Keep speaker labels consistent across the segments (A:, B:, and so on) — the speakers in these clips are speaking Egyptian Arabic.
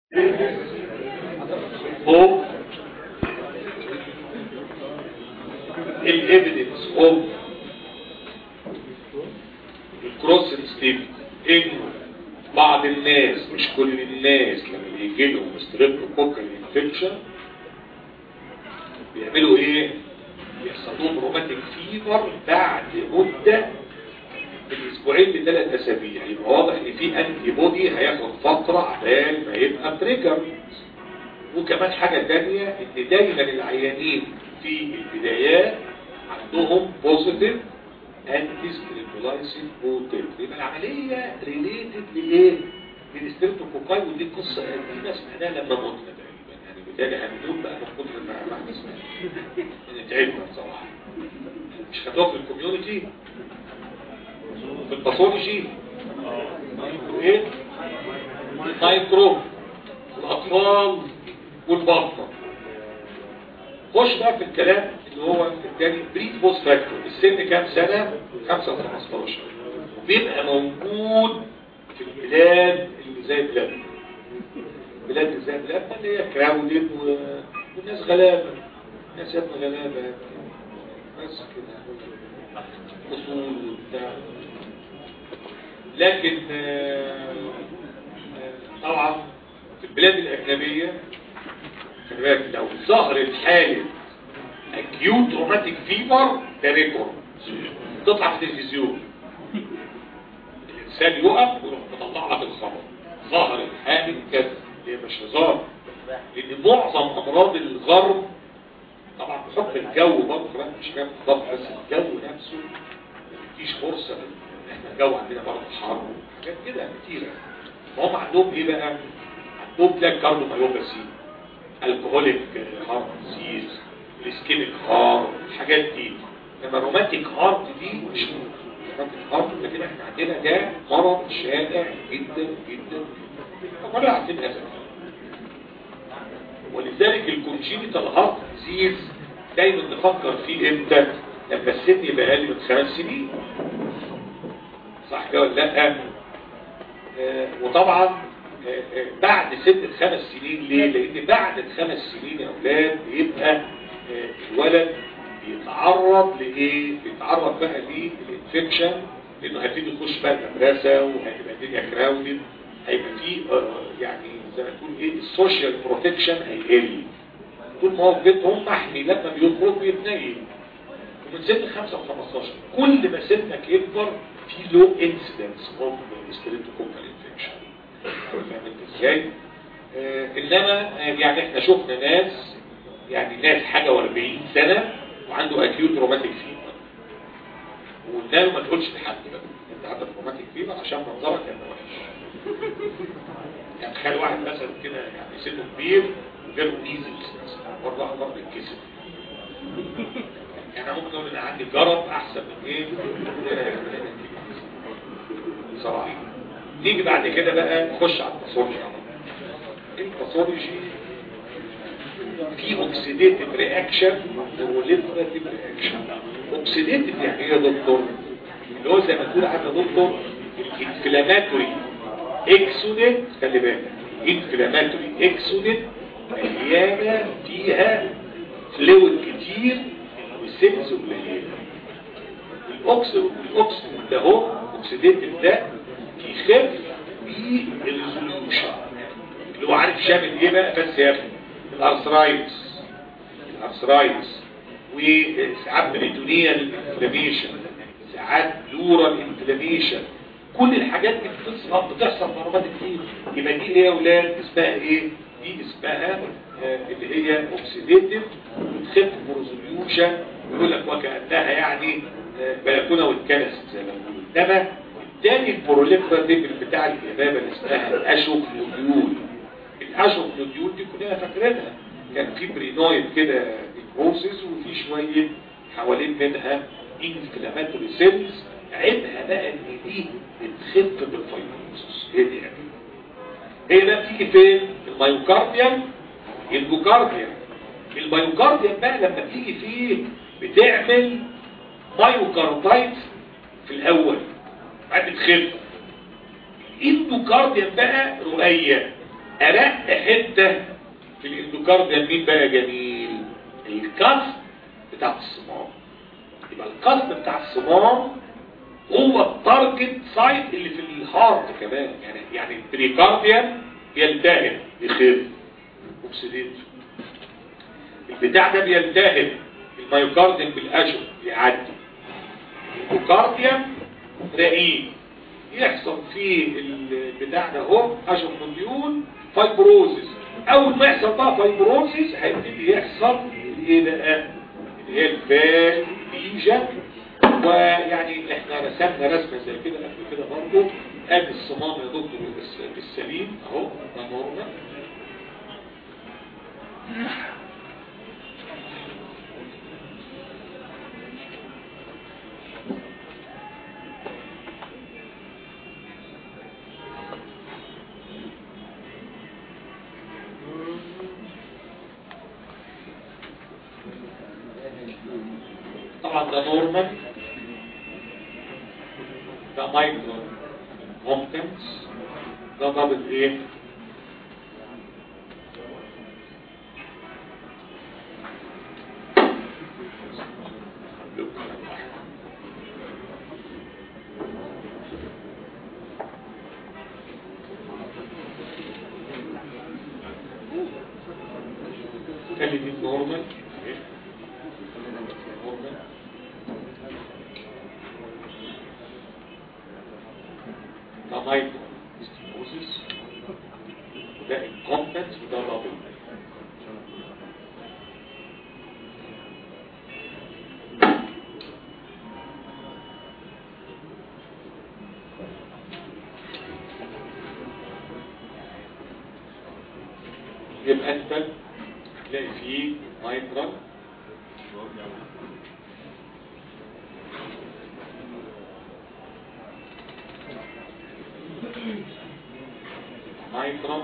A: of الايفيدنس اوف الكروس ستيبل انه بعض الناس مش كل الناس لما بيجي لهم ستريبتوكوكال انفكشن بيعملوا ايه بيحصل لهم روماتيك فيفر بعد مده من اسبوعين لثلاث اسابيع يبقى واضح ان في انتي بودي هياخد فتره عبال ما يبقى تريجر وكمان حاجه ثانيه ان دايما العيانين في البدايات عندهم بوزيتيف انتي ستريبولايسين بوتيل يبقى العمليه ريليتد لايه؟ للستريبتوكوكاي ودي قصه قديمه سمعناها لما متنا تقريبا يعني بالتالي هنقول بقى من كتر ما احنا سمعنا تعبنا بصراحه مش خدوها في الكوميونتي في الباثولوجي ايه؟ المايكرو الاطفال والبطنه خش بقى في الكلام اللي هو الثاني بريد بوست فاكتور السن كام سنة 5 و 15 وبيبقى موجود في البلاد اللي زي بلادنا البلاد اللي زي بلادنا اللي هي كراودد و... والناس غلابة الناس يا ابني غلابة بس كده اصول وبتاع لكن آه، آه، طبعا في البلاد الأجنبية خلي بالك لو ظهرت حالة اكيوت روماتيك فيبر ده ريكورد تطلع في التلفزيون الانسان يقف ويروح مطلع لك الخبر ظهرت حالة كذا هي مش هزار لان معظم امراض الغرب طبعا بحكم الجو برضه كمان مش كام بالظبط بس الجو نفسه ما بيديش فرصه ان احنا الجو عندنا برضه حر حاجات كده كتيره فهم عندهم ايه بقى؟ عندهم تلاقي كارديوميوباثي الكهوليك هارت ديزيز الاسكيميك هارت الحاجات دي لما الروماتيك هارت دي مش روماتيك هارت لكن احنا عندنا ده مرض شائع جدا جدا فكلنا عارفين هذا ولذلك الكونجينيتال هارت ديزيز دايما نفكر فيه امتى لما السن يبقى اقل من خمس سنين صح كده ولا لا آه وطبعا آه آه بعد سن الخمس سنين ليه لان بعد الخمس سنين يا اولاد بيبقى الولد بيتعرض لايه بيتعرض بقى للانفكشن لانه هيبتدي يخش بقى المدرسه وهتبقى الدنيا كراودد هيبقى في يعني زي ما تقول ايه السوشيال بروتكشن هيقل طول ما هو في بيتهم محمي لما بيخرج بيتنيل ومن سن 5 ل 15 كل ما سنك يكبر في لو انسيدنس اوف ستريبتوكوكال انفكشن فاهم انت ازاي؟ آه انما آه يعني احنا شفنا ناس يعني ناس حاجة و40 سنة وعنده اكيوت روماتيك فيبر وقلنا له ما تقولش لحد بقى انت عندك روماتيك فيبر عشان منظرك يبقى وحش يعني تخيل واحد مثلا كده يعني سنه كبير وجاله ميزلز مثلا مره واحده برضه يتكسر يعني ممكن اقول انا عندي جرب احسن من ايه بصراحه نيجي بعد كده بقى نخش على الباثولوجي الباثولوجي في اوكسيديتيف رياكشن وروليفراتيف رياكشن اوكسيديتيف يعني ايه يا دكتور اللي هو زي ما تقول عارف يا دكتور الانفلاماتوري اكسوديت خلي بالك انفلاماتوري اكسوديت مليانه فيها فلويد كتير والسيلز قليله الاوكسيد الاوكسيد ده هو اوكسيديتيف ده يخف بالريزوليوشن اللي هو عارف شامل ايه بقى بس يا ابني الارثرايتس الارثرايتس وساعات بريتونيال انفلاميشن ساعات بلورال انفلاميشن كل الحاجات دي بتحصل بتحصل مرات كتير يبقى دي ايه يا اولاد اسمها ايه دي اسمها آه اللي هي اوكسيديتيف وتخف بريزوليوشن يقول لك وكانها يعني آه بلكونه واتكنست زي ما بيقولوا انما الثاني البروليفراتيف بتاع الإمامة اللي اسمها الأشوفلوديول الأشوفلوديول دي كلنا فاكرينها كان في برينويد كده نيكروسيس وفي شوية حوالين منها انفلاماتوري سيلز عيبها بقى ان دي بتخف بالفيبروسس هي دي يعني هي بقى بتيجي فين؟ الميوكارديوم الجوكارديوم الميوكارديوم بقى لما بتيجي فيه بتعمل مايوكاردايتس في الاول بعد بتخف الاندوكارديوم بقى رؤية ارق حته في الاندوكارديا مين بقى جميل الكسب بتاع الصمام يبقى الكسب بتاع الصمام هو التارجت سايت اللي في الهارت كمان يعني يعني البريكارديا يلتهب يخف اوكسيديت البتاع ده بيلتهب الميوكارديوم بالاجل يعدي الميوكارديوم رقيق يحصل فيه البتاع ده هو عشان مليون فايبروزيس اول ما يحصل بقى فايبروزيس هيبتدي يحصل ايه بقى اللي هي الفال ليجا ويعني احنا رسمنا رسمه زي كده قبل كده برضه ادي الصمام يا دكتور السليم اهو ده نورمال طبعا ده نورمال ده مايكرو كومبتنس ده ضابط ايه خلي دي نورمال نورمال ده مايكرو ستيموزيس ده الكومبتنس وده ضابط يبقى انت هتلاقي فيه مايكرو مايكرو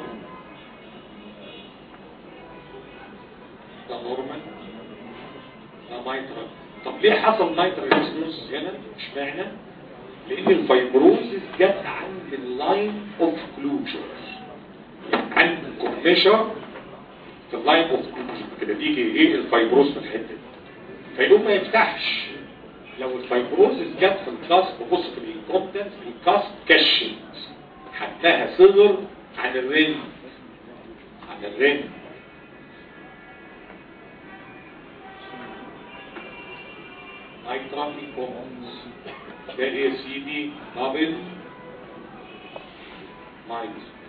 A: ده نورمال ده مايكرو طب ليه حصل مايكرو ريسنوس هنا مش معنى لان الفايبروزيس جت عند اللاين اوف كلوجر عند الكورنيشر في اللاين اوف كلوجر كده بيجي ايه الفايبروز في الحته دي فيقوم ما يفتحش لو الفايبروزيس جت في الكاست ببص في الانكومبتنس الكاست كشت حتىها صغر عن الرن عن الرن نايترال انكومبتنس ده ايه يا سيدي دبل مايت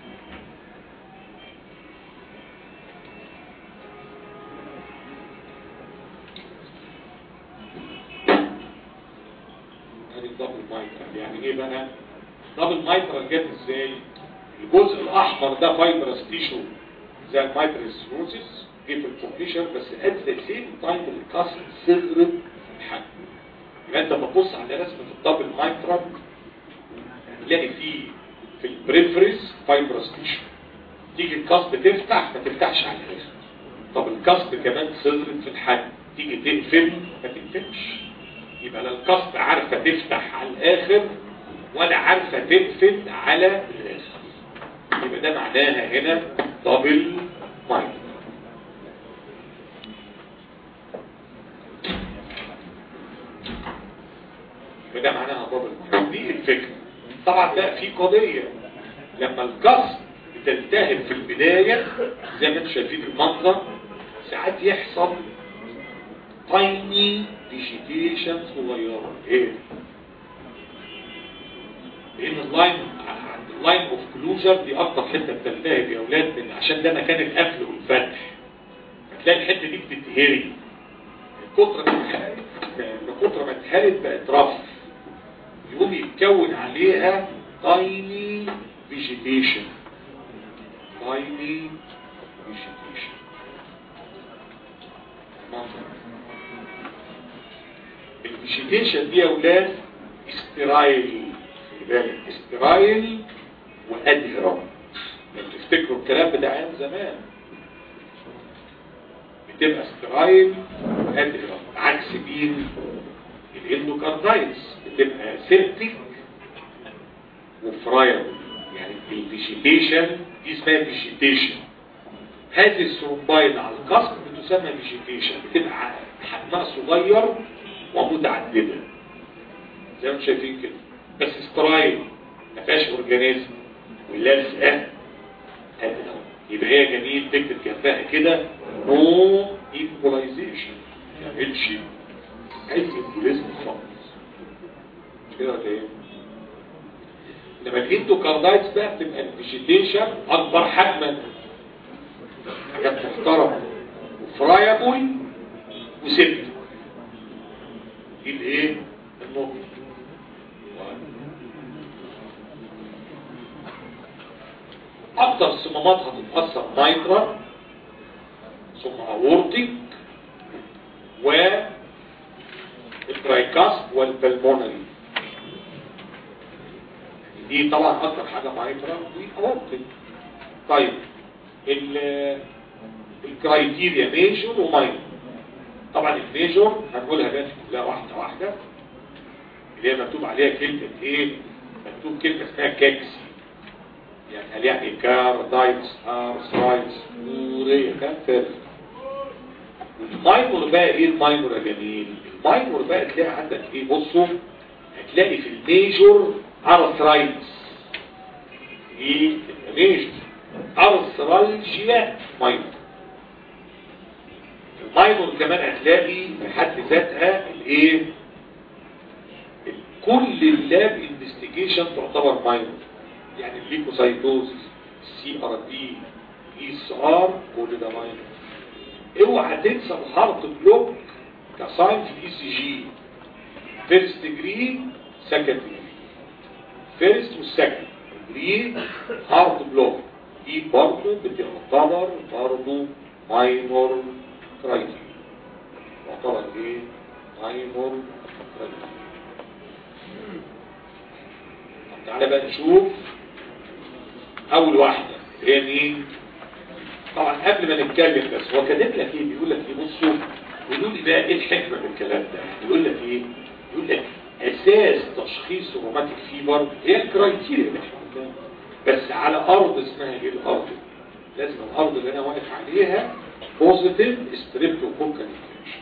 A: ادي الدبل مايترال يعني ايه بقى دبل مايترال جت ازاي الجزء الاحمر ده فايبرس تيشو زي المايترال سيروسيس جه في الكومبليشن بس ات ذا سيم تايم الكسر صغرت في الحجم يبقى انت بتبص على رسمه الدبل مايترال تلاقي فيه في البريفريس فايبرس تيشو تيجي الكاسب تفتح ما تفتحش على الاخر طب الكاسب كمان صغرت في الحجم تيجي تقفل ما تقفلش يبقى لا الكاسب عارفه تفتح على الاخر ولا عارفه تقفل على الاخر يبقى ده معناها هنا دبل مايند يبقى ده معناها دبل مايند دي الفكره طبعا ده في قضيه لما الكسر بتلتهب في البدايه زي ما انتم شايفين المنظر ساعات يحصل تايني فيجيتيشن صغيره ايه لان اللاين عند اللاين اوف كلوجر دي اكتر حته بتلتهب يا اولاد من عشان ده مكان القفل والفتح هتلاقي الحته دي بتتهري الكتره اتهرت الكتره ما اتهرت بقت رف يقوم يتكون عليها تايني فيجيتيشن تايني فيجيتيشن الفيجيتيشن دي يا اولاد استرايل بالك استرايل وادهرم لو تفتكروا الكلام بتاع ايام زمان بتبقى استرايل وادهرم عكس مين الاندوكاردايتس بتبقى سيرتيك وفرايل يعني الفيجيتيشن دي اسمها فيجيتيشن هذه الثرومبايد على القصر بتسمى فيجيتيشن بتبقى حجمها صغير ومتعددة زي ما انتم شايفين كده بس سترايل ما فيهاش اورجانيزم ولازقه هذا يبقى هي جميل تكتب جنبها كده نو ايكولايزيشن ما تعملش اي ايكوليزم خالص مش كده ولا ايه؟ لما الاندوكاردايتس بقى بتبقى الفيجيتيشن اكبر حجما حاجات محترمه وفرايبل وسبت دي الايه النقطه اكتر صمامات هتتاثر مايترا ثم اورتيك و الترايكاست والبلمونري دي طبعا اكتر حاجه مايترا دي اورتيك طيب ال الكرايتيريا ميجور وماينور طبعا الميجور هنقولها بقى كلها واحده واحده اللي هي مكتوب عليها كلمه ايه مكتوب كلمه اسمها كاكسي يعني هل يعني كار دايتس ارثرايتس نوريه كان فارق الماينور بقى ايه الماينور يا جميل الماينور بقى تلاقي عندك ايه بصوا هتلاقي في الميجور ارثرايتس دي الميجور ارثرالجيا ماينور الماينور كمان هتلاقي في حد ذاتها الايه كل اللاب انفستيجيشن تعتبر ماينور يعني الليكوسايتوزيس السي ار بي اي اس ار كل ده ماينور اوعى تنسى الهارت بلوك كساين في الاي سي جي فيرست ديجري سكند ديجري فيرست والسكند ديجري هارت بلوك دي برضه بتعتبر برضه ماينور كرايتيريا تعتبر ايه ماينور كرايتيريا طب تعالى بقى نشوف اول واحدة هي مين طبعا قبل ما نتكلم بس هو كاتب لك ايه بيقول لك ايه بصوا بيقول لي بقى ايه الحكمه من الكلام ده بيقول لك ايه بيقول لك اساس تشخيص الروماتيك فيبر هي الكرايتيريا اللي احنا قلناها بس على ارض اسمها ايه الارض لازم الارض اللي انا واقف عليها بوزيتيف ستريبتوكوكال انفكشن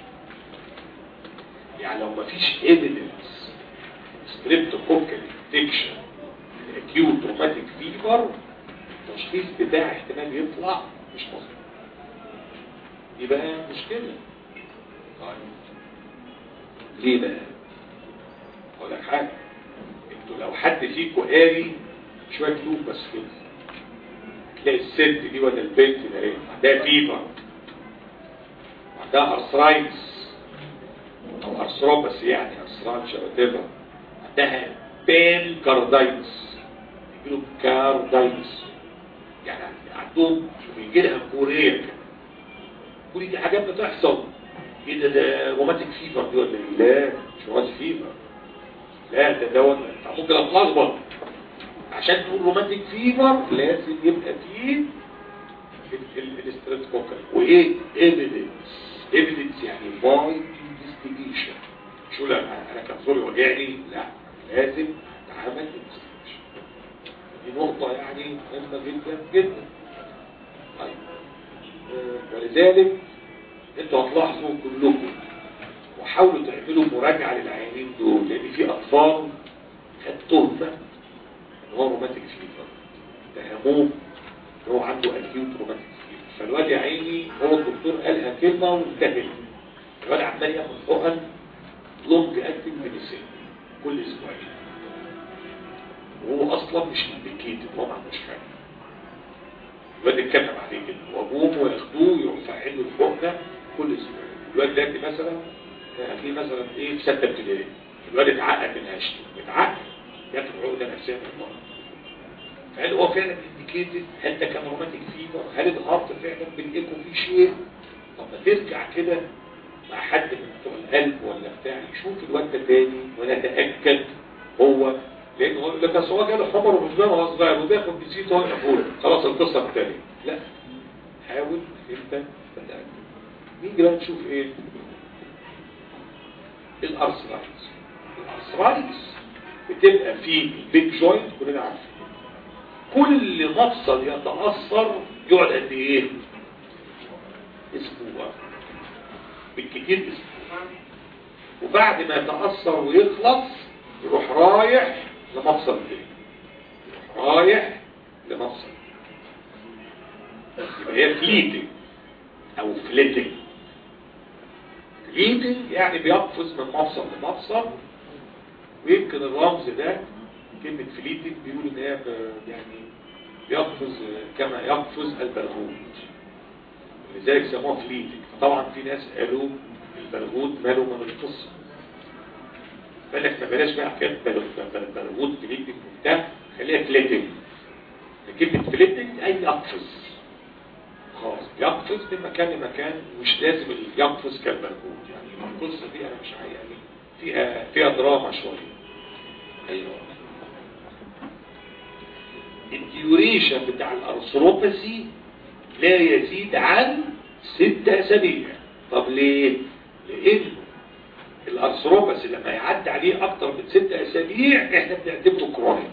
A: يعني لو مفيش ايفيدنس ستريبتوكوكال انفكشن الاكيوت روماتيك فيبر التشخيص بتاع احتمال يطلع مش مظبوط يبقى مشكلة طيب ليه بقى اقول لك حاجة انتوا لو حد فيكم قاري شوية لوب بس كده تلاقي الست دي ولا البنت ده ايه عندها فيبر عندها ارثرايتس او ارثروبس يعني ارثرايتس وات عندها بان كاردايتس يجيله كاردايتس يعني عندهم بيجي لها كوريا كده كل دي حاجات بتحصل ايه ده ده روماتيك فيفر دي ولا ايه لا مش روماتيك فيفر لا ده دوت ممكن اتلخبط عشان تقول روماتيك فيفر لازم يبقى فيه الاستريبتوكوكال وايه ايفيدنس ايفيدنس يعني باي انفستيجيشن شو لا انا كان زوري وجعني لا لازم تعمل انفستيجيشن دي نقطة يعني مهمة جدا جدا طيب آه، ولذلك انتوا هتلاحظوا كلكم وحاولوا تعملوا مراجعة للعيانين دول لان في اطفال خد تهمة ان هو روماتيك فيفر تهموه ان هو عنده اكيوت روماتيك فيفر فالواد يا عيني هو الدكتور قالها كلمة وانتهت الواد عمال ياخد حقن لونج اكتنج ميديسين كل اسبوعين وهو اصلا مش انديكيتد هو ما عندوش حاجه الواد اتكلم عليه كده وابوه وياخدوه يرفعوا له الحقنه كل اسبوع الواد دلوقتي مثلا هتلاقيه مثلا ايه في سته ابتدائي الواد اتعقد من هشته اتعقد ياخد عقده نفسيه من المرض فهل هو فعلا انديكيتد هل ده كان روماتيك فيبر هل الهارت فعلا بالايكو فيه شيء طب ما ترجع كده مع حد من بتوع القلب ولا بتاع يشوف الواد ده تاني ونتاكد هو لانه يقول لك اصل هو جاله حمر ومش باين وهو صغير وبياخد نسيت وهو يقول خلاص القصه الثانيه لا حاول انت تتاكد نيجي بقى نشوف ايه الارثرايتس الارثرايتس بتبقى في البيج جوينت كلنا عارفين كل مفصل يتأثر يقعد قد ايه اسبوع بالكتير اسبوع وبعد ما يتأثر ويخلص يروح رايح لمفصل تاني يروح رايح لمفصل يبقى هي فليتنج او فليتنج فليتنج يعني بيقفز من مفصل لمفصل ويمكن الرمز ده كلمة فليتنج بيقول ان هي ب- يعني يقفز كما يقفز البرغوث لذلك سموها فليتنج طبعا في ناس قالوا البرغوث ماله من القصة بالك ما بلاش بقى حكايه برغوث فليتنج وبتاع خليها فليتنج كلمة فليتنج اي يقفز خلاص يقفز من مكان لمكان مش لازم اللي يقفز كالبرغوث يعني القصة دي انا مش عايز يعني فيها فيها دراما شوية ايوه الديوريشن بتاع الارثروباسي لا يزيد عن ست اسابيع طب ليه لان الارثروباسي لما يعدي عليه اكتر من ست اسابيع احنا بنعتبره كرونيك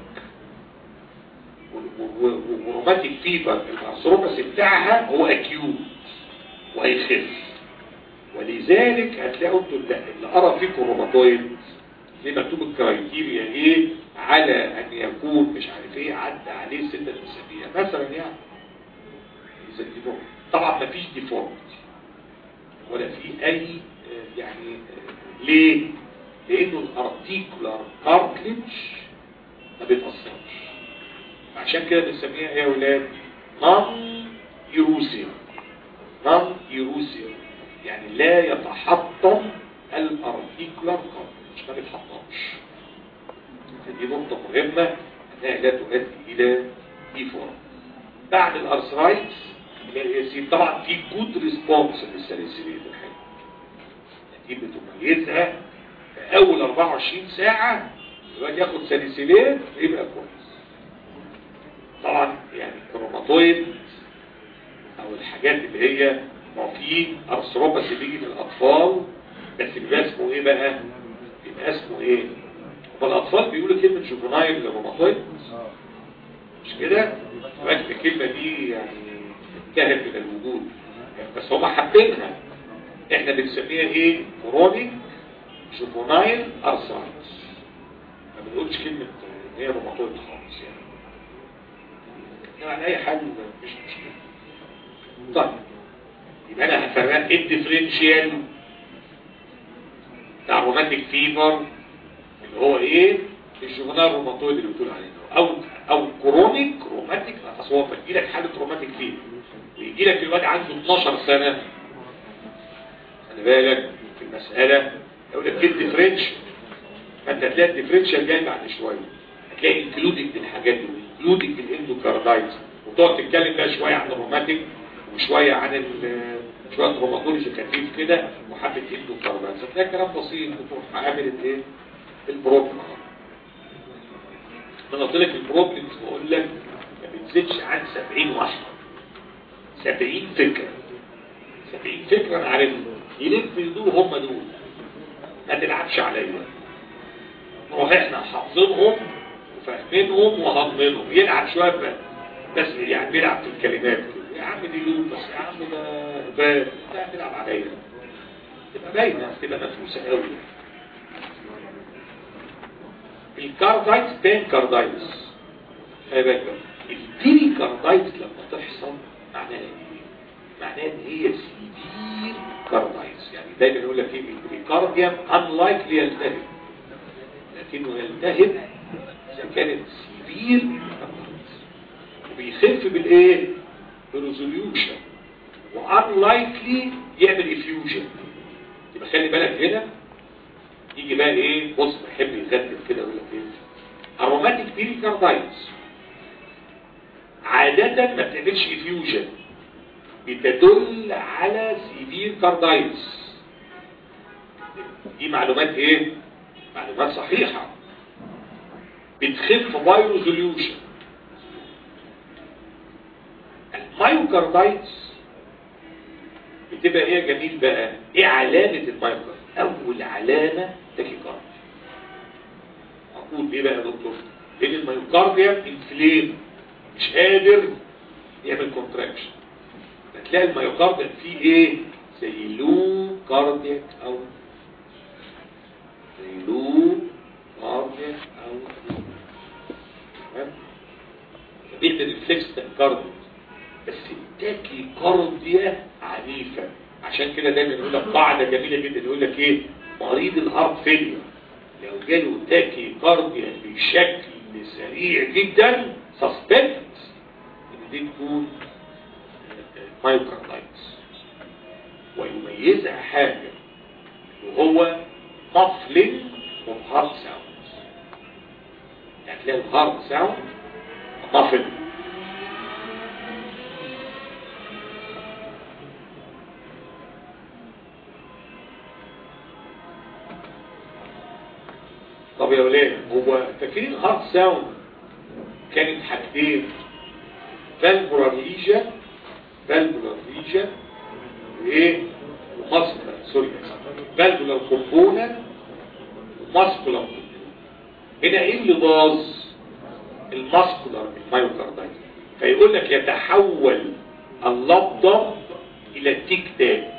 A: وروماتيك فيبر الارثروباسي بتاعها هو اكيوت وهيخف ولذلك هتلاقوا انتوا اللي اللي قرا فيكم روماتويد ليه مكتوب الكرايتيريا ايه على ان يكون مش عارف ايه عدى عليه ستة اسابيع مثلا يعني إذا ديفورم. طبعا ما فيش ديفورمتي ولا في اي آه، يعني آه، ليه لانه الارتيكولار كارتلج ما بيتاثرش عشان كده بنسميها ايه يا ولاد نون ايروسيف نون ايروسيف يعني لا يتحطم الارتيكولار كارتلج ما بيتحطمش فدي نقطة مهمة انها لا تؤدي الى ديفورم بعد الارثرايتس يصير طبعا في جود ريسبونس للسلسلية الحلوة دي بتميزها في اول 24 ساعة الواحد ياخد سلسلين يبقى كويس طبعا يعني الروماتويد او الحاجات اللي هي ما هو في ارثروباثي بيجي في الاطفال بس بيبقى اسمه ايه بقى بيبقى اسمه ايه فالاطفال بيقولوا كلمه جوفنايل روماتويد مش كده فاكر الكلمه دي يعني انتهت من الوجود بس هم حابينها احنا بنسميها ايه كرونيك جوفنايل ارثرايتس ما بنقولش كلمه ان هي روماتويد خالص يعني يعني اي حاجه مش مشكله طيب يبقى انا هفرق ايه الديفرنشيال بتاع روماتيك فيفر اللي هو ايه الجوفنال روماتويد اللي بتقول عليه ده. او او كرونيك روماتيك اصل هو بيجي لك حاله روماتيك فيفر ويجي لك الواد عنده 12 سنه خلي بالك في المساله يقول لك ايه الديفرنشال فانت هتلاقي الديفرنشال جاي بعد شويه هتلاقي انكلودنج الحاجات دي انكلودنج الاندوكاردايتس وتقعد تتكلم بقى شويه عن الروماتيك وشويه عن ال- شويه روماتولوجي خفيف كده وحبه اندوكاردايتس هتلاقي كلام بسيط وتروح عامل الايه البروبلم انا قلت لك البروبلمز بقول لك ما بتزيدش عن 70 واحده 70 فكره 70 فكره انا عارفهم يلف يدور هم دول ما تلعبش عليا نروح احنا حافظينهم وفاهمينهم وهضمينهم يلعب شويه بقى بس يعني بيلعب في الكلمات كده يا عم دي لون بس يا عم ده باب لا بيلعب عليا تبقى باينه تبقى مفروسه قوي الكاردايتس بين كاردايتس خلي بالك بقى. البيري كاردايتس لما تحصل معناها ايه؟ معناها ان هي سيفير كاردايتس يعني دايما يقول لك ايه البريكارديوم unlikely يلتهب لكنه يلتهب اذا كانت سيفير وبيخف بالايه؟ بريزوليوشن وانلايكلي يعمل افيوجن يبقى خلي بالك هنا يجي بقى ايه بص بيحب يغتب كده يقول لك ايه اروماتيك بيريكاردايتس عادة ما بتعملش افيوجن بتدل على سيفير كاردايتس دي معلومات ايه معلومات صحيحة بتخف باي ريزوليوشن المايوكاردايتس بتبقى ايه يا جميل بقى ايه علامة المايوكارد اول علامة تاكيكارد اقول ايه بقى يا دكتور لان المايوكارديا انفليم مش قادر يعمل كونتراكشن هتلاقي الميوكارديال فيه ايه زي لو كاردياك او زي لو كاردياك او تمام بيعمل ريفلكس كاردياك بس التاكي كارديا عنيفة عشان كده دايما يقول لك قاعدة جميلة جدا يقول لك ايه مريض الهارت فيلير لو جاله تاكي كارديا بشكل سريع جدا سسبكت ان دي تكون مايوكاردايتس ويميزها حاجة وهو muffling of heart sounds يعني تلاقي الهارت ساوند muffled طب يا ولاد هو فاكرين هارت ساوند كانت حاجتين فالفولار ليجن فالفولار ليجن وايه وماسكولار سوري فالفولار كومبوننت وماسكولار هنا ايه اللي باظ الماسكولار المايوكاردايت فيقول لك يتحول اللبضة الى تيك تاك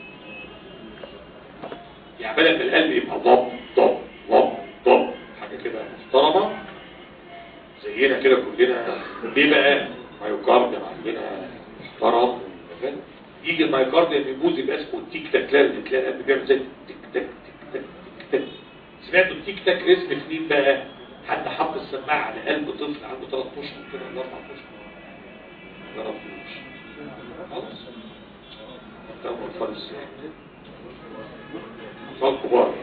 A: يعني بدل ما القلب يبقى ضب ضب ضب ضب حاجة كده محترمة زينا كده كلنا ليه بقى مايوكارديوم عندنا محترم فاهم؟ يجي المايوكارديوم يبوظ يبقى اسمه تيك تاك لا تلاقي القلب بيعمل زي تيك تاك تيك تاك تيك تاك سمعتوا التيك تاك رسم في مين بقى حد حط السماعه على قلب طفل عنده 3 اشهر كده ولا 4 اشهر ما جربتوش خلاص ده اطفال السنين اطفال كبار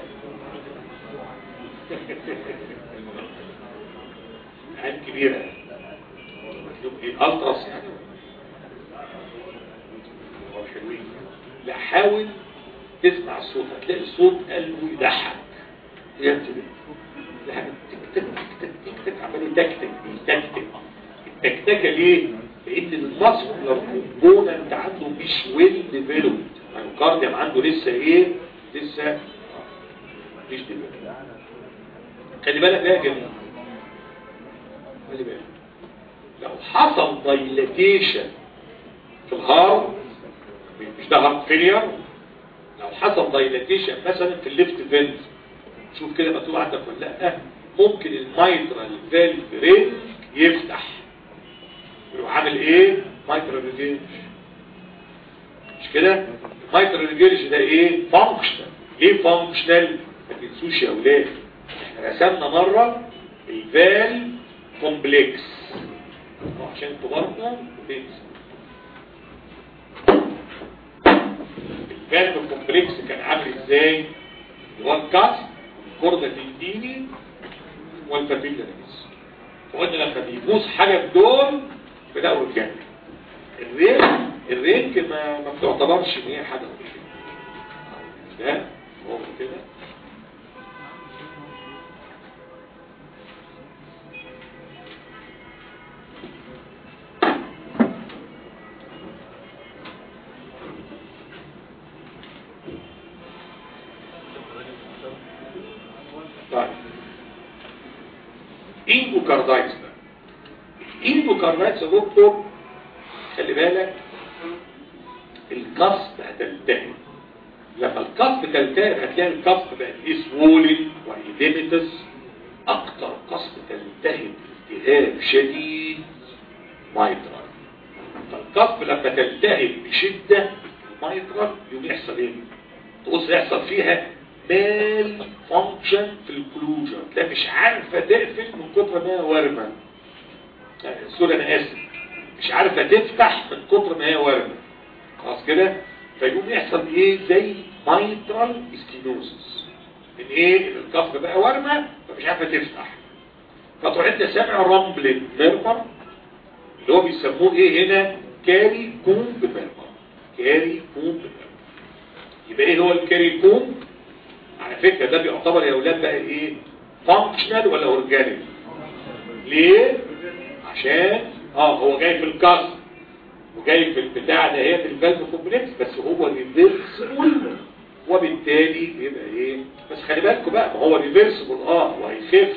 A: عين كبيرة الالتراس يعني هو حلوين لا حاول تسمع الصوت هتلاقي الصوت قلبه يضحك ينتبه تك تك تك تك تك عمال يتكتك يتكتك التكتكة ليه؟ لأن المصر كومبوننت عنده مش ويل ديفلوبد الميوكارديوم عنده لسه ايه؟ لسه مش ديفلوبد خلي بالك بقى يا جميل خلي بالك لو حصل دايلاتيشن في الهارت مش ده هارت فيلير لو حصل دايلاتيشن مثلا في الليفت فينز شوف كده مكتوب عندك ولا لا ممكن المايترال فالف رينج يفتح يروح عامل ايه مايترال ريجيرج مش كده المايترال ريجيرج ده ايه فانكشنال ايه فانكشنال ما تنسوش يا اولاد احنا رسمنا مره الفال كومبلكس عشان تبرقوا وتنسوا الفالف كومبلكس كان عامل ازاي وان كاست الكردة الديني والفتيل لنفس فقلنا لما بيبوظ حاجة بدول بدأوا الجنة الرينج الرينج ما ما بتعتبرش ان هي حاجة مش ده هو كده طيب اندوكاردايتس ده الاندوكاردايتس يا دكتور خلي بالك القصب هتلتهب لما القصب تلتهب هتلاقي القصب بقى ايه سوولن وايديمتس اكتر قصب تلتهب التهاب شديد مايترال فالقصب لما تلتهب بشدة المايترال يوم يحصل ايه تبص يحصل فيها مال فانكشن في الكلوجر تلاقي مش عارفة تقفل من كتر ما هي ورمة سوري انا اسف مش عارفة تفتح من كتر ما هي ورمة خلاص كده فيقوم يحصل ايه زي مايترال ستينوزس من ايه ان الكف بقى ورمة فمش عارفة تفتح فتروح انت سامع رامبل ميرمر اللي هو بيسموه ايه هنا كاري كومب ميرمر كاري كومب ميرمر يبقى ايه هو الكاري كومب على فكرة ده بيعتبر يا اولاد بقى ايه فانكشنال ولا اورجانيك ليه عشان اه هو جاي في الكاس وجاي في البتاع ده هي في الفالف كومبلكس بس هو ريفيرسبل وبالتالي بيبقى ايه بس خلي بالكم بقى ما هو ريفيرسبل اه وهيخف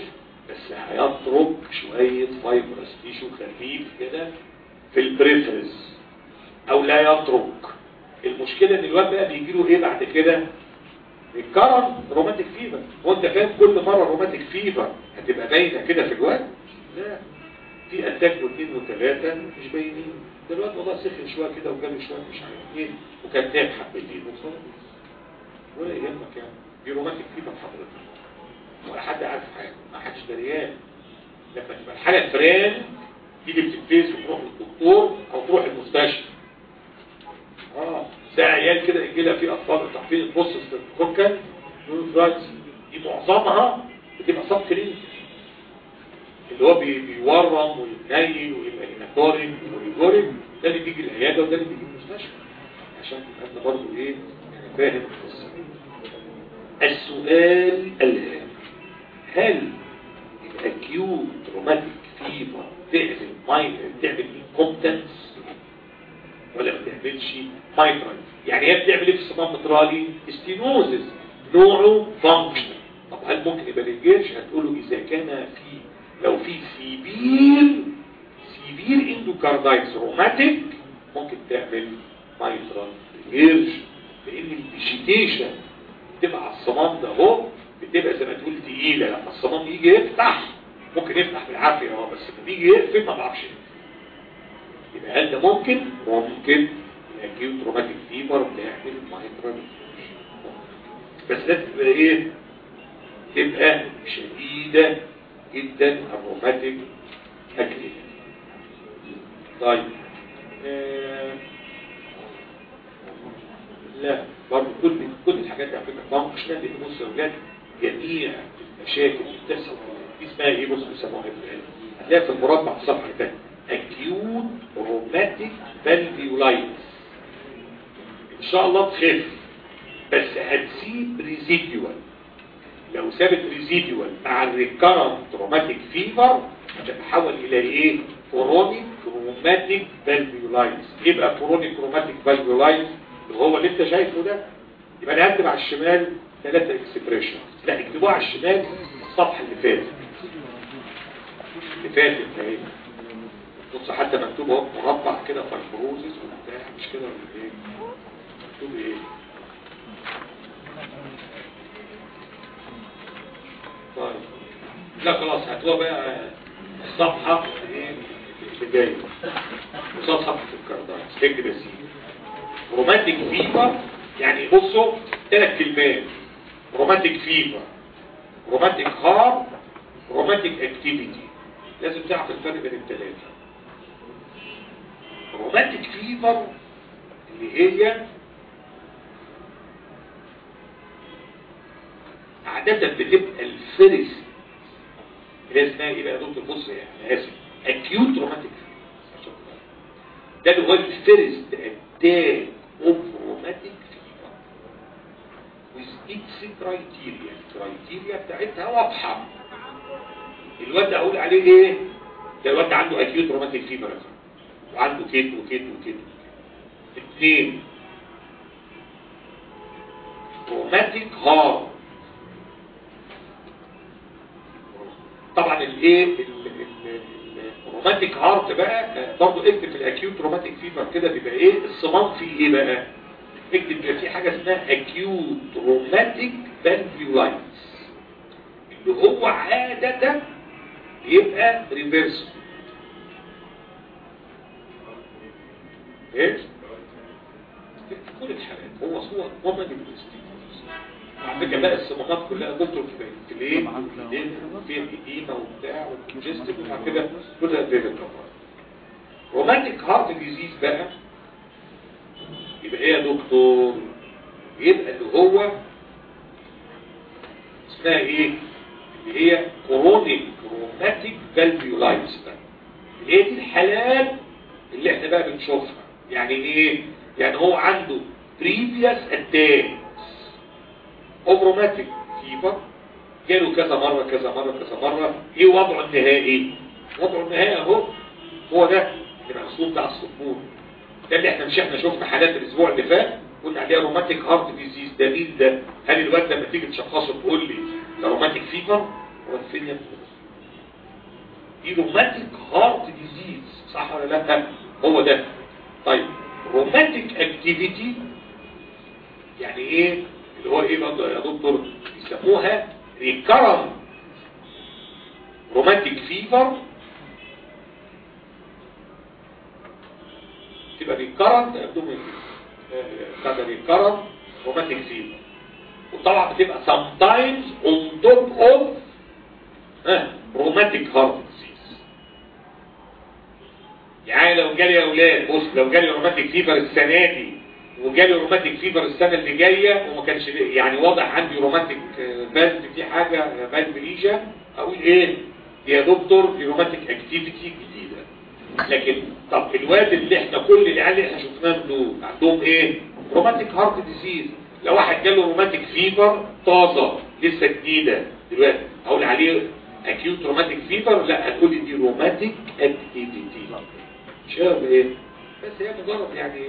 A: بس هيترك شوية فايبرس تيشو خفيف كده في البريفرز او لا يترك المشكلة ان الواد بقى بيجي له ايه بعد كده الكرم روماتيك فيفر وانت فاهم كل مرة روماتيك فيفر هتبقى باينة كده في الواد لا في اتاك واثنين وثلاثة مش باينين ده الواد والله سخن شوية كده وجاله شوية مش عارف ايه وكان تاب حبتين وخلاص ولا يهمك يعني دي روماتيك فيفر حضرتك ولا حد عارف حاجة ما حدش دريان لما تبقى الحالة فران تيجي بتتفيز وتروح للدكتور او تروح المستشفى اه زي عيال كده يجي لها في اطفال تحفيز البوست كوكا دي معظمها بتبقى صف كلينيك اللي هو بي- بيورم ويتنيل ويبقى هيماتوريك ويجوريك ده اللي بيجي العياده وده اللي بيجي المستشفى عشان تبقى انت برضه ايه يعني فاهم القصه السؤال الان هل الاكيوت روماتيك فيبر تعمل ماي تعمل انكومبتنس ولا ما بتعملش مايترال يعني هي بتعمل ايه في الصمام المترالي ستينوزس نوعه فانكشنال طب هل ممكن يبقى للجيش هتقوله اذا كان في لو في سيفير سيفير اندوكاردايتس روماتيك ممكن تعمل مايترال ريجيرش لان الفيجيتيشن بتبقى على الصمام ده اهو بتبقى زي ما تقول تقيله لما الصمام يجي يفتح ممكن يفتح بالعافيه اه بس لما يجي يقفل ما بعرفش يقفل. يبقى هل ده ممكن؟ ممكن الاكيوت روماتيك فيبر بتعمل مايترال بس لازم تبقى ايه؟ تبقى شديدة جدا الروماتيك اكتيف طيب آه لا برضه كل كل الحاجات دي على فكره فانكشنال لان بص يا اولاد جميع المشاكل اللي بتحصل دي اسمها ايه بص بيسموها ايه في العلم هتلاقي في المربع في الصفحه الثانيه acute rheumatic valvulitis ان شاء الله تخف بس هتسيب ريزيديوال لو سابت ريزيديوال مع الريكارنت روماتيك فيفر هتتحول الى ايه كرونيك روماتيك فالفيولايتس يبقى كرونيك روماتيك فالفيولايتس اللي هو اللي انت شايفه ده يبقى انا هكتب على الشمال ثلاثة اكسبريشن لا اكتبوها على الشمال الصفحة اللي فاتت اللي فاتت اهي بص حتى مكتوب اهو مربع كده فايبروزس وبتاع مش كده ولا ايه مكتوب ايه طيب لا خلاص هتلاقوا بقى الصفحة ايه اللي جاية قصاد صفحة الكاردايس اكتب يا سيدي روماتيك فيفر يعني بصوا ثلاث كلمات روماتيك فيفر روماتيك هارت روماتيك اكتيفيتي لازم تعرف الفرق بين الثلاثة روماتيك فيفر اللي هي عادة بتبقى الفرس اللي اسمها ايه بقى يا دكتور بص يعني اسف اكيوت روماتيك ده اللي هو الفيرست اتاك اوف روماتيك فيفر with its criteria الكرايتيريا بتاعتها واضحة الواد ده اقول عليه ايه ده الواد ده عنده اكيوت روماتيك فيفر وعنده كده وكده وكده اثنين روماتيك هارت طبعا الايه الروماتيك هارت بقى برضه اكتب في الاكيوت روماتيك فيفر كده بيبقى ايه الصمام فيه ايه بقى اكتب بيبقى في حاجه اسمها اكيوت روماتيك فالفيولايتس اللي هو عاده يبقى ريفيرس ايه في كل الحالات هو هو كومن على فكره بقى الصمامات كلها دكتور في في الايه في الإديمة وبتاع والكونجستيف وبعد كده كلها فيفل روماتيك هارت ديزيز بقى يبقى ايه يا دكتور يبقى اللي هو اسمها ايه اللي هي كورونيك روماتيك فالفيولايتس بقى اللي هي دي الحالات اللي احنا بقى بنشوفها يعني ايه يعني هو عنده previous attacks of روماتيك فيبر جاله كذا مرة كذا مرة كذا مرة ايه وضعه النهائي وضعه النهائي اهو هو ده اللي مقصود بتاع الصفور ده اللي احنا مش احنا شفنا حالات الاسبوع اللي فات قلنا عليها روماتيك هارت ديزيز ده ده هل الواد لما تيجي تشخصه تقول لي ده روماتيك فيبر هو فين يا ابني؟ دي روماتيك هارت ديزيز صح ولا لا هو ده طيب روماتيك اكتيفيتي يعني ايه اللي هو ايه برضه يا دكتور بيسموها ريكرم روماتيك فيفر تبقى ريكرنت ابدومين بتاع ريكرنت روماتيك فيفر وطبعا بتبقى sometimes on top of روماتيك هارت ديزيز يعني لو جالي يا اولاد بص لو جالي روماتيك فيفر السنه دي وجالي روماتيك فيفر السنه اللي جايه وما كانش يعني واضح عندي روماتيك فالف في حاجه فالف ليجا اقول ايه يا دكتور دي روماتيك اكتيفيتي جديده لكن طب الواد اللي احنا كل العيال اللي احنا شفناهم دول عندهم ايه روماتيك هارت ديزيز لو واحد جاله روماتيك فيفر طازه لسه جديده دلوقتي اقول عليه اكيوت روماتيك فيفر لا هتقول دي روماتيك اكتيفيتي شايف ايه بس هي مجرد يعني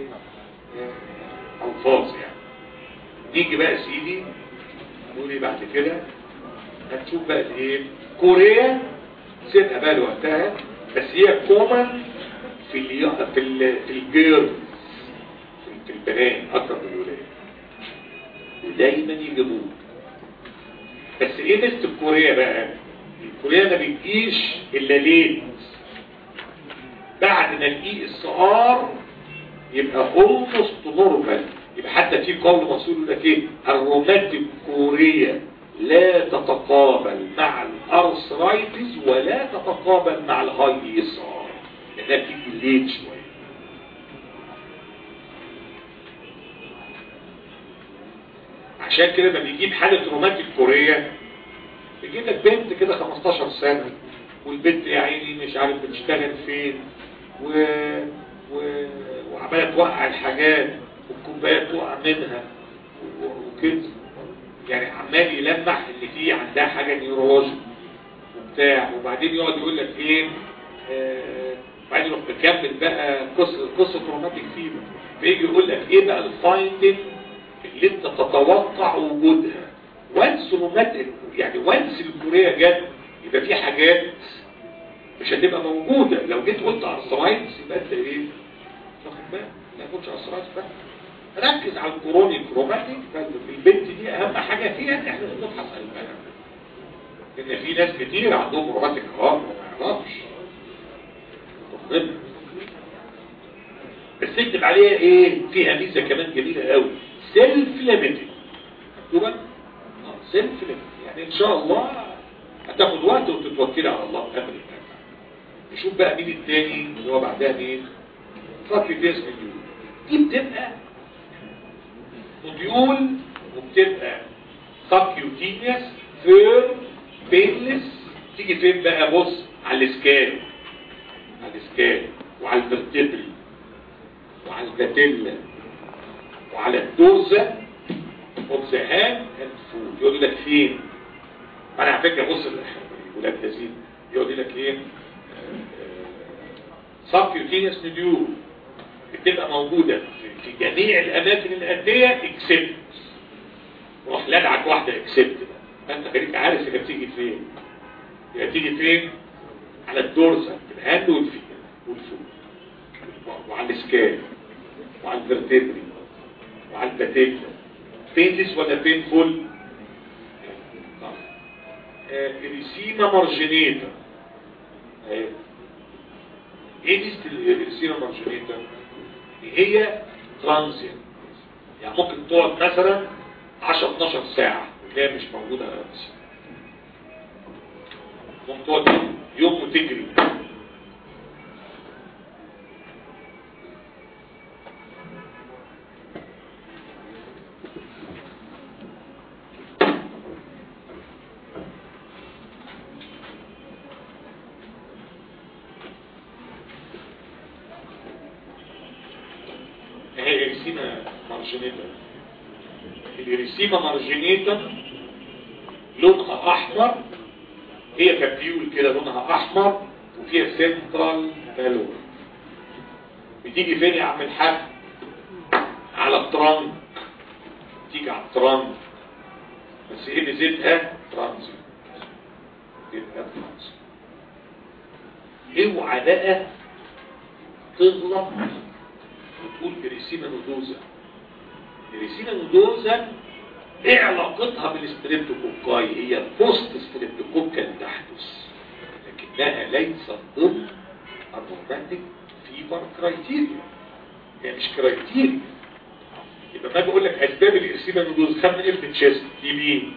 A: الفاظ يعني نيجي بقى سيدي نقول ايه بعد كده هتشوف بقى ايه كوريا سيبها بقى لوقتها بس هي كومن في ال في ال في الجيرل في البنات اكتر من الولاد ودايما يجيبوه بس ايه ميزه الكوريا بقى الكوريا ما بتجيش الا ليه بعد ما الاي اس ار يبقى اولموست نورمال يبقى حتى في قول مصول يقول لك ايه الروماتيك كوريا لا تتقابل مع الارثرايتس ولا تتقابل مع الهاي اس ار لانها بتيجي ليت شويه عشان كده لما بيجيب حاله روماتيك كوريا بيجيب لك بنت كده 15 سنه والبنت يا عيني مش عارف بتشتغل فين و... و... وعماله توقع الحاجات والكوبايات توقع منها وكده يعني عمال يلمح ان في عندها حاجه نيورولوجي وبتاع وبعدين يقعد يقول لك ايه آه بعدين يروح مكمل بقى قصه قصه روماتيك فيبر فيجي يقول لك ايه بقى الفايندنج اللي انت تتوقع وجودها وانس روماتيك يعني وانس الكوريه جت يبقى في حاجات مش هتبقى موجوده لو جيت قلت ارثرايتس يبقى انت ايه واخد بالك ما يكونش ارثرايتس بقى ركز على الكرونيك روماتيك البنت دي اهم حاجه فيها ان احنا نفحص قلبها ان في ناس كتير عندهم روماتيك هارت ما يعرفش بس اكتب عليها ايه فيها ميزه كمان جميله قوي سيلف ليميتد مكتوبه سيلف ليميتد يعني ان شاء الله هتاخد وقت وتتوكلي على الله قبل نشوف بقى مين التاني اللي هو بعدها مين فاكيوتيز مديول دي بتبقى موديول وبتبقى سبكيوتينيوس فير بينلس تيجي فين بقى بص على الاسكان على الاسكان وعلى الفرتبري وعلى الباتيلا وعلى الدوزة اوف ذا هاند اند فود يقول لك فين انا على فكره بص ولاد لذيذ يقول لك ايه سبكيوتينيوس نديول بتبقى موجودة في جميع الأماكن الأندية اكسبت روح لدعك واحدة اكسبت أنت خليك عارف هي بتيجي فين هي بتيجي فين على الدورسة الهاند والفيل والفوق وعلى الاسكال وعلى الفرتبري وعلى الباتيلا بينلس ولا بينفول اريسيما مارجينيتا ايه ميزه الاريسيما مارجينيتا هي ترانزيت يعني ممكن تقعد مثلا 10 12 ساعة وهي مش موجودة بس ممكن تقعد يوم وتجري هي إرسيما مارجينيتا الإرسيما مارجينيتا لونها أحمر هي كبيول كده لونها أحمر وفيها سنترال بالور بتيجي فين يا عم الحاج على الترانك تيجي على الترانك بس ايه ميزتها ترانزيت تبقى ترانزيت اوعى بقى تغلط وتقول بريسينا نودوزا بريسينا نودوزا ايه علاقتها بالستريبتوكوكاي هي البوست ستريبتوكوكال تحدث لكنها ليست ضمن الروماتيك فيبر كرايتيريا هي مش كرايتيريا يبقى ما بقول لك اسباب الارسيما نودوز خدنا ايه في التشيست دي مين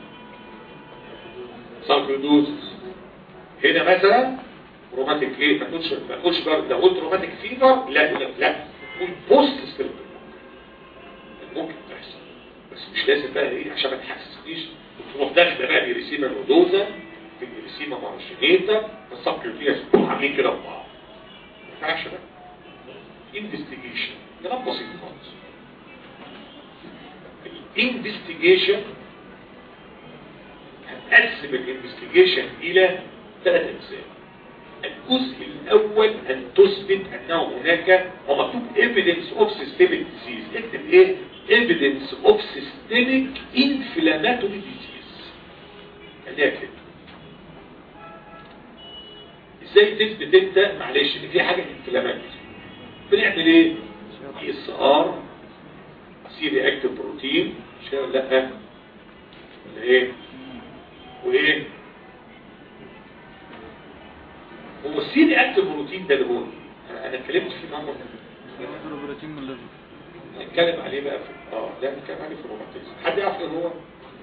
A: ساركودوز هنا مثلا روماتيك ايه ما تقولش ما تقولش بقى لو قلت روماتيك فيبر لا لا لا قول بوست ستريبتوكوكال ممكن تحصل بس مش لازم بقى ايه عشان ما تحسسنيش تروح داخله بقى الريسيما نودوزا في الريسيما مارشينيتا السبكيوتينس عاملين كده في بعض ما ينفعش بقى انفستيجيشن كلام بسيط خالص الانفستيجيشن هنقسم الانفستيجيشن الى ثلاث اجزاء الجزء الاول ان تثبت انه هناك هو مكتوب evidence of systemic disease اكتب ايه evidence of systemic inflammatory disease خليها كده ازاي تثبت انت معلش ان في حاجه انفلاماتوري بنعمل ايه اي اس ار سي رياكتيف بروتين مش كده ولا لا ولا ايه وايه هو السي رياكتيف بروتين ده اللي هو انا أنا اتكلمت فيه مره
B: بروتين من الليفر
A: نتكلم عليه بقى في اه لا نتكلم عليه في الروماتيزم حد يعرف ايه هو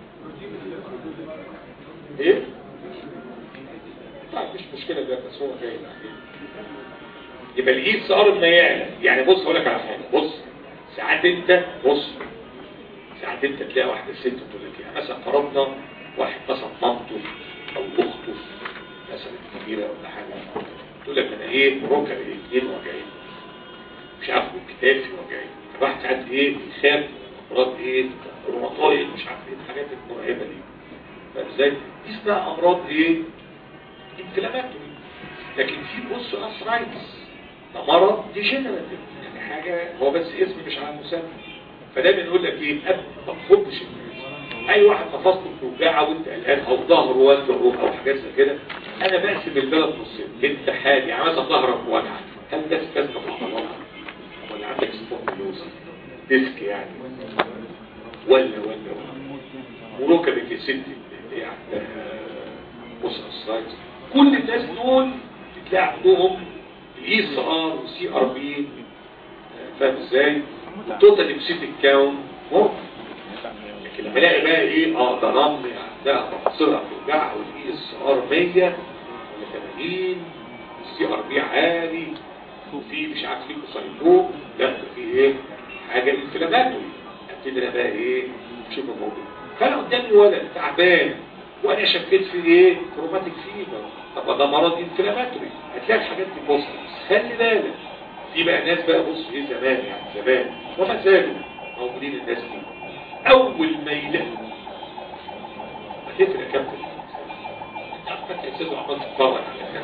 A: ايه طيب مش مشكله ده بس هو جاي يبقى الاي اس ار ما يعلى يعني بص هقول لك على حاجه بص ساعات انت بص ساعات انت تلاقي واحده ست تقول لك يعني مثلا فرضنا واحد مثلا مامته او اخته مثلا كبيره ولا حاجه تقول لك انا ايه ركب الاثنين وجعين مش عارف كتافي وجعين فالواحد ساعات ايه بيخاف امراض ايه روماتويد مش عارف ايه الحاجات المرعبه دي فازاي دي اسمها امراض ايه انفلاماتوري لكن في بص اسرايتس ده مرض ديجنراتيف يعني حاجه هو بس اسم مش على مسمى فده بنقول لك ايه أب ما تخضش الناس اي واحد تفاصله بتوجعه وانت قلقان او ظهره وجعه او حاجات زي كده انا بقسم البلد نصين انت حالي يعني مثلا ظهرك وجعك هل ده استاذنا في عضلاتك ولا عندك سبونديلوز ديسك يعني ولا ولا وركبك يا ستي اللي عندها بص اسرايتس كل الناس دول بتلاقي عندهم الاي اس ار والسي ار بي فاهم ازاي؟ التوتال امسيتك كاونت ممكن لكن لما الاقي بقى ايه اه ده رمل ده مفصلها بتوجعها والاي اس ار 100 ولا 80 والسي ار بي عالي وفي مش عارف في كوسايتوم لا ده في ايه حاجه انفلاماتوري ابتدي انا بقى ايه شوف الموضوع فانا قدامي ولد تعبان وانا شكيت في ايه كروماتيك فيبر طب ده مرض انفلاماتوري هتلاقي الحاجات دي بص خلي بالك في بقى ناس بقى بص ايه زمان يعني زمان وما زالوا موجودين الناس دي اول ما يلاقوا هتفرق يا كابتن انت عارف فتح السيد عمال تتفرج على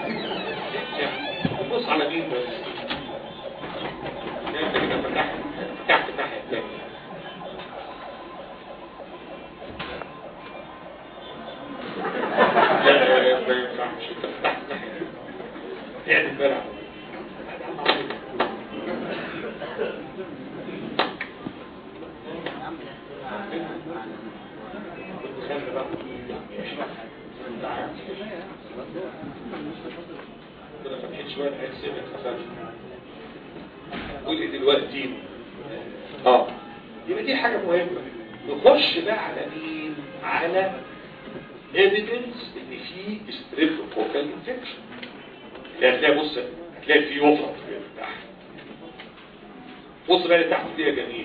A: كابتن بص على مين بس انت كده فتحت فتحت الناحيه الثانيه لا ما ينفعش انت فتحت الناحيه يعني امبارح كنا فاتحين شويه عايز سيبك خفاف قول ايه دلوقتي اه يبقى دي حاجه مهمه نخش بقى على مين على ايفيدنس ان في ستريبتوكوكال انفكشن هتلاقي بص هتلاقي في وفره كده تحت بص بقى اللي تحت دي يا جميل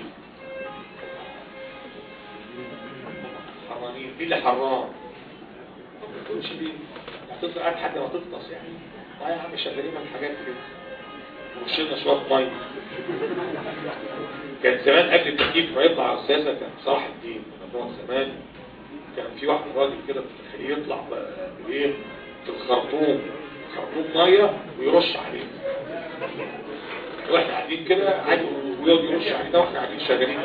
A: حرانين مين اللي حران ما تقولش ليه هتفضل قاعد لحد ما تفطس يعني اه يا عم شغالين من الحاجات كده ورشينا شويه ميه كان زمان قبل التكييف ما يطلع على الساسه كان صلاح الدين كنا زمان كان في واحد راجل كده في الخليج يطلع بقى بايه في الخرطوم خرطوم ميه ويرش عليه واحنا قاعدين كده عادي ويقعد يرش علينا واحنا قاعدين شغالين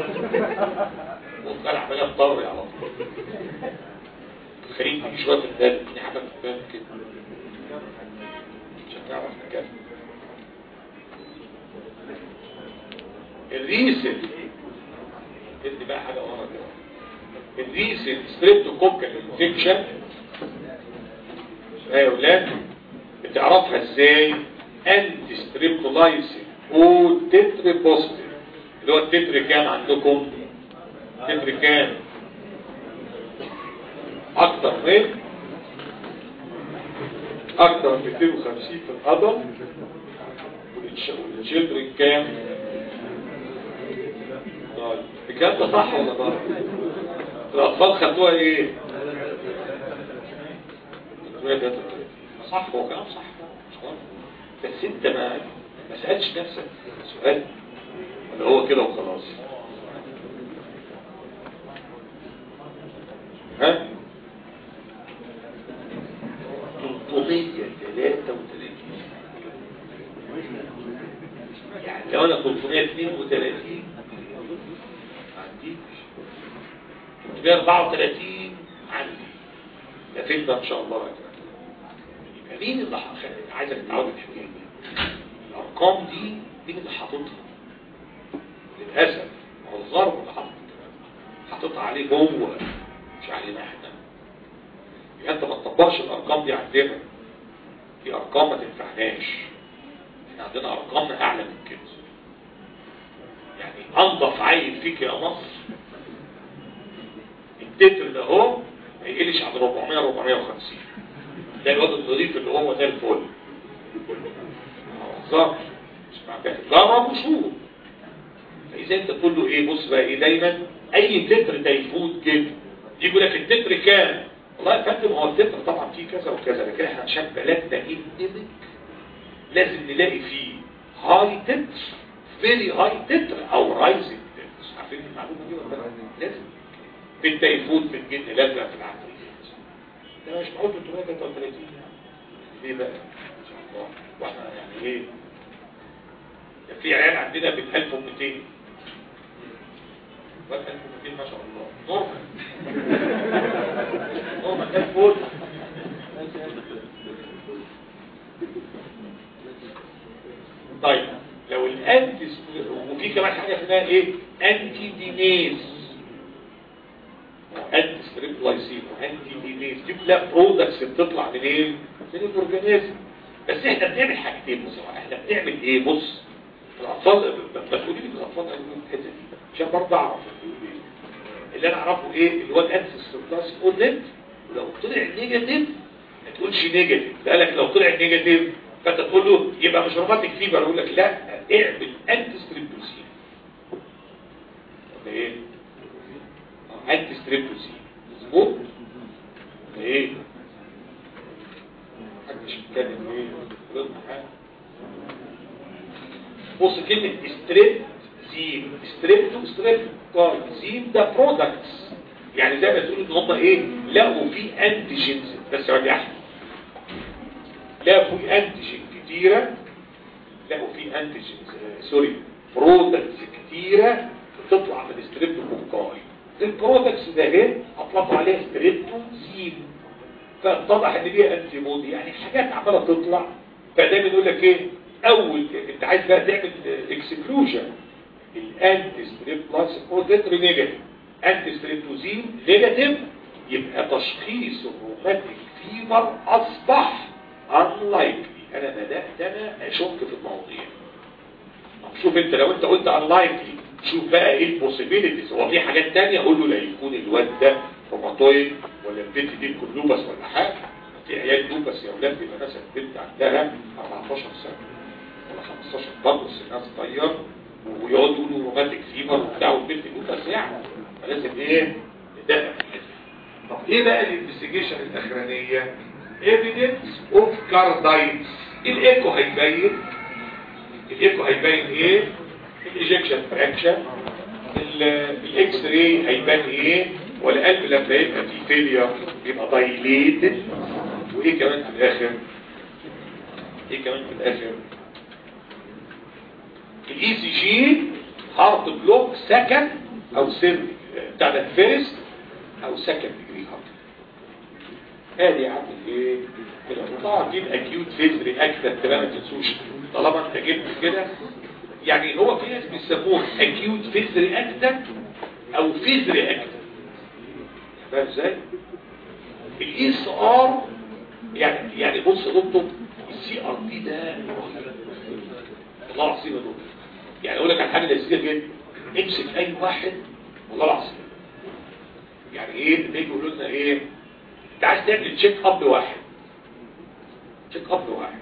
A: وطلع عمال يضطر على طول الخليج تيجي شويه في البال دي حاجه في البال كده مش نعرف نكمل الريسل ادي بقى حاجه ورا كده الريسل ستريبتوكوكال انفكشن يا اولاد بتعرفها ازاي انتي ستريبتولايسين او تتر بوزيتيف اللي هو التتر كام عندكم تتر كام اكتر من اكتر من 250 في القدم والتشيلدرن كام طيب الكلام ده صح ولا غلط الاطفال خدوها ايه صح هو كلام صح مش غلط بس انت ما ما سالتش نفسك سؤال ولا هو كده وخلاص ها 333 يعني لو انا 332 ما عنديش 334 عندي ده فين ده ان شاء الله يا يبقى مين اللي ح- عايزك تتعود الحكايه دي الارقام دي مين اللي حاططها للاسف هو الظرف اللي حاطط حاططها عليه هو مش علينا احنا يبقى انت ما تطبقش الارقام دي عندنا دي ارقام ما تنفعناش احنا عندنا ارقامنا اعلى من كده يعني انضف عيل فيك يا مصر التتر ده هو ما يقلش عن 400 450 ده الواد النظيف اللي هو ده الفل بالظبط مش معتقد جرب وشوف فاذا انت تقول له ايه بص بقى ايه دايما اي تتر تيفوت كده يقول لك التتر كام والله يا فندم هو التتر طبعا فيه كذا وكذا لكن احنا عشان بلدنا اندمج لازم نلاقي فيه هاي تتر فيري هاي تتر او رايزنج تتر عارفين المعلومه دي ولا لا؟ لازم في التيفوت في الجن لازم في العفريت ده مش معقول 333 يعني ليه بقى ان شاء الله واحنا يعني ايه ده في عيال عندنا بال 1200 واد 1200 ما شاء الله نورمال نورمال ده الفول طيب لو الانتي وفي كمان حاجه اسمها ايه انتي دينيز انتي ستريبلايسين وانتي دينيز دي كلها برودكتس بتطلع منين من الاورجانيزم بس احنا بنعمل حاجتين بصراحه احنا بنعمل ايه بص الاطفال ما تقولي لي الاطفال قالوا لي الحته دي عشان برضه اعرف اللي انا اعرفه ايه اللي هو الانتي ستريبلايسين اونلت ولو طلع نيجاتيف ما تقولش نيجاتيف قالك لو طلع نيجاتيف فانت تقول له يبقى مش روماتيك فيبر يقول لك لا اعمل انتي ستريبتوسين ولا ايه آه، انتي ستريبتوسين مظبوط ولا ايه محدش يتكلم ايه غلطنا حاجه بص كلمه ستريب زيم ستريبتو ستريب كارد زيم ده برودكتس يعني زي ما تقول ان هم ايه لقوا في انتيجينز بس رجعها لقوا في انتيجين كتيرة لقوا في انتيجينز آه، سوري برودكتس كتيرة بتطلع من ستريبتوكوكاي البرودكتس ده اهي اطلقوا عليها ستريبتوزيم فاتضح ان دي انتي بودي يعني حاجات عماله تطلع فدايما يقول لك ايه اول انت عايز بقى تعمل اكسكلوجن الانتي ستريبتولايس برودكت نيجاتيف انتي ستريبتوزيم نيجاتيف يبقى تشخيص الروماتيك فيبر اصبح unlikely انا بدات انا اشك في المواضيع طب شوف انت لو انت قلت unlikely شوف بقى ايه البوسيبيليتيز هو في حاجات تانية اقول له لا يكون الواد ده روماتويد ولا البنت دي كلوبس ولا حاجه في عيال لوبس يا اولاد بيبقى مثلا بنت عندها 14 سنه ولا 15 برضه سنها صغير ويقعدوا يقولوا روماتيك فيبر وبتاع والبنت لوبس يعني فلازم ايه ندقق في الحته طب ايه بقى الانفستيجيشن الاخرانيه evidence of carditis الايكو هيبين الايكو هيبين ايه الايجكشن فراكشن الاكس راي هيبان ايه والقلب لما يبقى فيه فيلير يبقى دايليتد وايه كمان في الاخر ايه كمان في الاخر الاي سي جي هارت بلوك سكند او سير بتاع ده فيرست او سكند ديجري هارت ادي يا عم ايه كده طبعا دي الاكيوت فيز رياكتنت ما تنسوش طالما انت جبت كده يعني هو في ناس بيسموه اكيوت فيز رياكتنت او فيز رياكتنت فاهم ازاي الاي اس ار يعني يعني بص يا دكتور السي ار بي ده والله العظيم يا دكتور يعني اقول لك على حاجه لذيذه جدا امسك اي واحد والله العظيم يعني ايه بيجي يقولوا لنا ايه انت عايز تعمل تشيك اب واحد تشيك اب واحد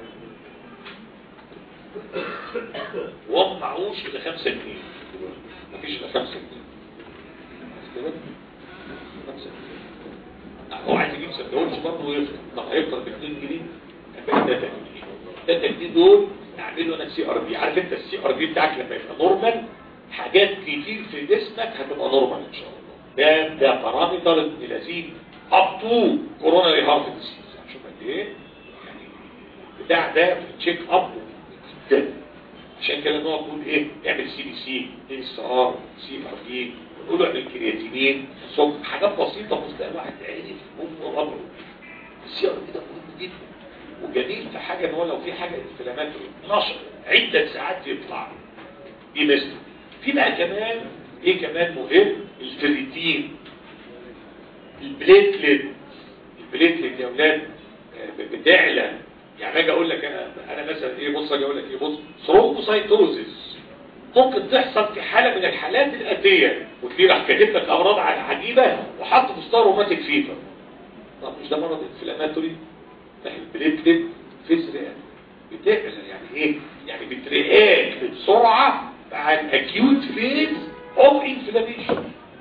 A: وهم معهوش الا 5 جنيه مفيش الا 5 جنيه بس كده 5 جنيه هو عايز يجيب سندوتش برضه ويفطر طب هيفطر ب 2 جنيه يبقى 3 جنيه 3 جنيه دول اعمل له انا سي ار بي عارف انت السي ار بي بتاعك لما يبقى نورمال حاجات كتير في جسمك هتبقى نورمال ان شاء الله ده ده بارامتر ابن لذيذ اب تو كوروناري هارت ديزيز شوف قد ايه يعني بتاع ده تشيك اب جدا عشان كده نقعد نقول ايه اعمل سي بي سي اي اس ار سي ار بي نقول له اعمل كرياتينين صب حاجات بسيطه بس تلاقي الواحد عارف ام ربه السي ار بي ده مهم جدا وجميل في حاجه ان هو لو في حاجه انفلاماتوري نشر عده ساعات يطلع دي مثله في بقى كمان ايه كمان مهم الفريتين البليتلت البليتلت يا اولاد آه، بتعلى يعني اجي اقول لك انا انا مثلا ايه بص اجي اقول لك ايه بص ثرومبوسايتوزيس ممكن تحصل في حاله من الحالات الاتيه وتلاقيه راح كاتب لك امراض عجيبه وحط مستوى روماتيك فيفر طب مش ده مرض انفلاماتوري ده البليتلت فيزريال بتعلى يعني ايه يعني بترياكت بسرعه مع الاكيوت فيز اوف انفلاميشن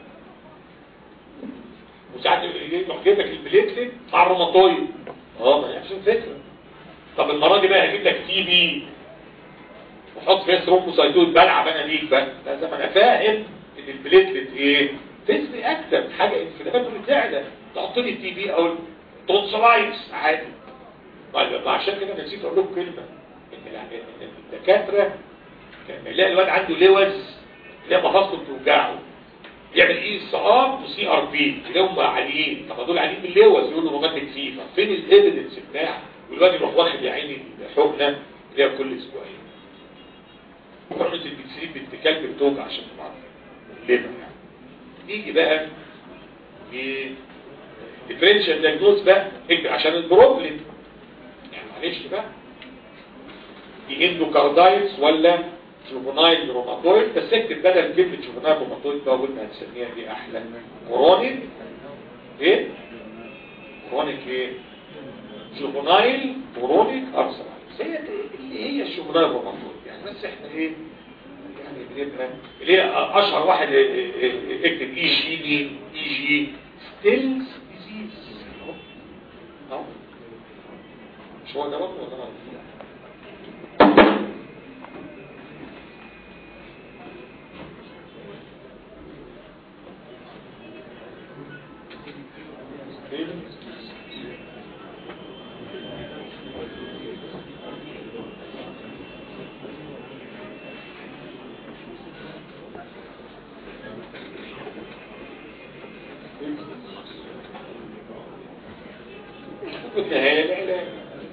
A: وساعات يروح جايب لك البليتلت مع الروماتويد اه ما هي نفس الفكره طب المره دي بقى هجيب لك تي بي وحط فيها ثرومبوسايتوز بلعب انا ليك بقى لازم انا فاهم ان البليتلت ايه فيز رياكتر حاجه انفلاماتوري تعلى تحط لي التي بي او التونسلايتس عادي طيب عشان كده أنا نسيت اقول لكم كلمه ان الع- إن الدكاتره كان يلاقي الواد عنده لوز يلاقي مفاصله بتوجعه يعمل اي اس ار وسي ار بي تلاقيهم بقى عاليين طب دول عاليين باللوز يقولوا روماتيك فيفر فين الايفيدنس بتاع والواد يروح واخد يا عيني حقنه اللي هي كل اسبوعين حقنه البنسلين بنت كلب بتوجع عشان تبقى ليه يعني نيجي بقى ديفرنشال دايجنوز بقى اكتب عشان البروبلم يعني معلش بقى دي اندوكاردايتس ولا جوفنايل روماتويد بس اكتب بدل كلمه جوفنايل روماتويد بقى قلنا هنسميها دي احلى كرونيك ايه كرونيك ايه جوفنايل كرونيك ارثرايتس هي اللي هي الجوفنايل روماتويد يعني بس احنا ايه يعني بنبقى اللي هي اشهر واحد اه، اه، اه، اكتب اي جي دي اي جي ستيلز ديزيز اهو اهو مش هو ده برضه ولا ده والنهاية العلاج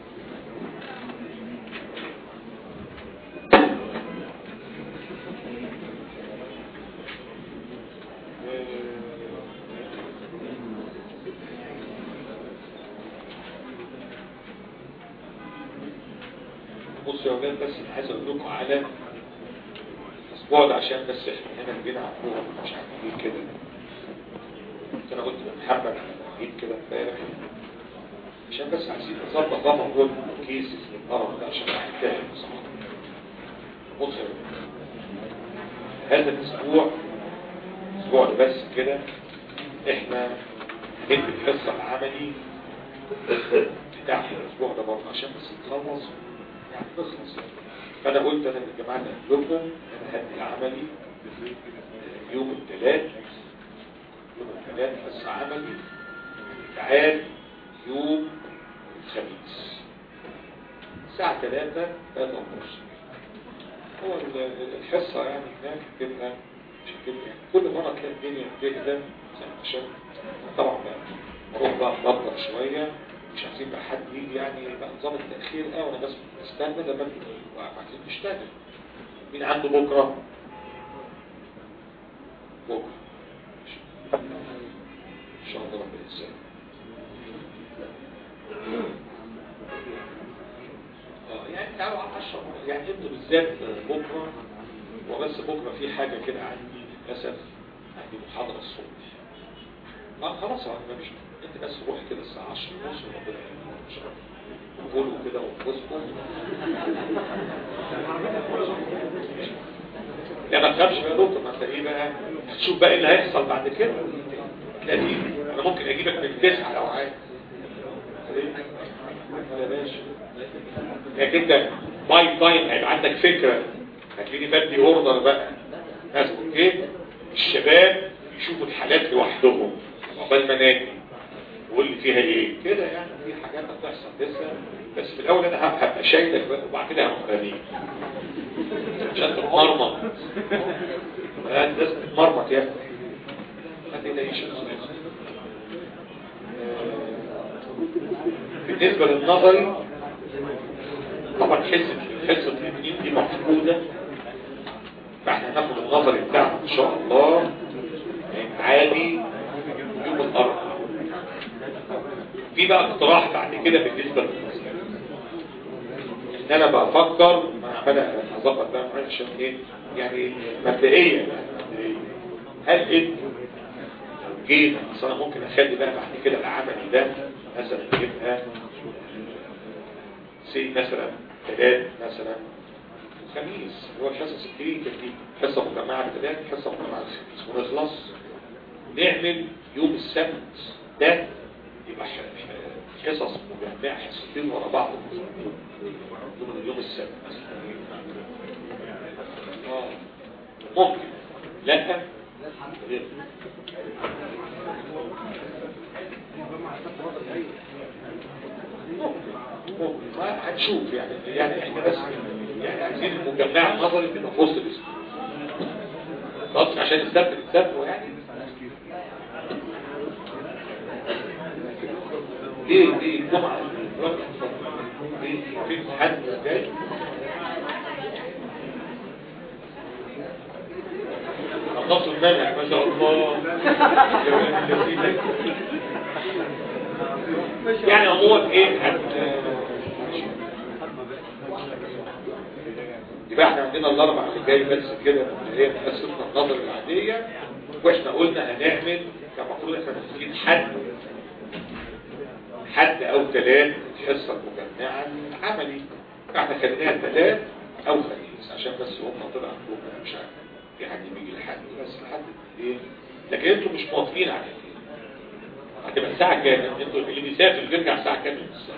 A: بصوا يا ولاد بس عايز اقول لكم على الاسبوع ده عشان بس احنا هنا جينا على الكوره مش عارفين كده كنت انا قلت لمحمد على المواعيد كده امبارح عشان بس عايزين نظبط بقى موضوع الكيسز للمرض ده عشان هنتفاهم بصراحه بص يا ولاد هذا الاسبوع الاسبوع ده بس كده احنا ندي الحصه العملي بتاع الاسبوع ده برضه عشان بس نخلص يعني نخلص يعني. فانا قلت انا للجماعه اللي قبلكم انا هدي العملي يوم الثلاث يوم الثلاث بس عملي تعال يوم الخميس الساعة 3 3 ونص هو ال- الحصة يعني هناك بتبقى مش هتبقى يعني كل مرة تلاقي الدنيا بتهدى عشان طبعا بقى نروح بقى نبطل شوية مش عايزين بقى حد يجي يعني بقى نظام التأخير اه وانا بس استنى لما وبعدين نشتغل مين عنده بكرة بكرة ان شاء الله ربنا يسلمك اه يعني تعالوا على 10 يعني انتوا بالذات بكره وبس بكره في حاجه كده عندي للاسف عندي محاضره الصبح اه خلاص هو مفيش انت بس روح كده الساعه 10 ونص وربنا يعينك ان شاء الله كلوا كده وانبسطوا لا ما تخافش يا دكتور ما انت ايه بقى هتشوف بقى ايه اللي هيحصل بعد كده تلاقيه انا ممكن اجيبك من التسعه لو عايز يا باشا لكن انت باي تايم هيبقى عندك فكره هتلاقيني بدي اوردر بقى ناس اوكي الشباب يشوفوا الحالات لوحدهم عقبال ما ناجي يقول لي فيها ايه كده يعني في حاجات هتحصل لسه بس في الاول انا هبقى شايلك بقى وبعد كده هروح راميك عشان تتمرمط انت لازم تتمرمط يا ابني ما تقلقش يا أستاذ. بالنسبة للنظري طبعا حصة حصة الاثنين دي مفقودة فاحنا هناخد النظري بتاعنا ان شاء الله من عالي يوم الاربعاء في بقى اقتراح بعد كده بالنسبة للنظري ان انا بفكر ما عمال اظبط بقى معايا عشان ايه يعني مبدئيا مبدئيا هل انت لو جيت اصل انا ممكن اخلي بقى بعد كده العملي ده مثلا يبقى سي مثلا ثلاث مثلا خميس هو الحصص الكلينيكال دي حصه مجمعه بثلاث حصه مجمعه بخميس ونخلص نعمل يوم السبت ده يبقى ح- حصص مجمعه حصتين ورا بعض يوم يوم السبت اه ممكن لا غير ممكن ما هنشوف يعني يعني احنا بس يعني عايزين المجمع النظري تبقى في وسط الاسبوع خلاص عشان السبت السبت يعني ليه ليه الجمعة ليه في حد جاي خلصوا المنهج ما شاء الله يعني عموما ايه هت يبقى احنا عندنا الاربع اللي جاي بس كده اللي هي حصتنا النظر العادية واحنا قلنا هنعمل كان المفروض احنا متفقين حد حد او ثلاث الحصة المجمعة عملي احنا خليناها ثلاث او خميس عشان بس هم طلع عندهم مش عارف في حد بيجي لحد بس لحد ايه لكن انتوا مش موافقين على ايه هتبقى الساعة كام انتوا اللي بيسافر بيرجع الساعة كام من الساعة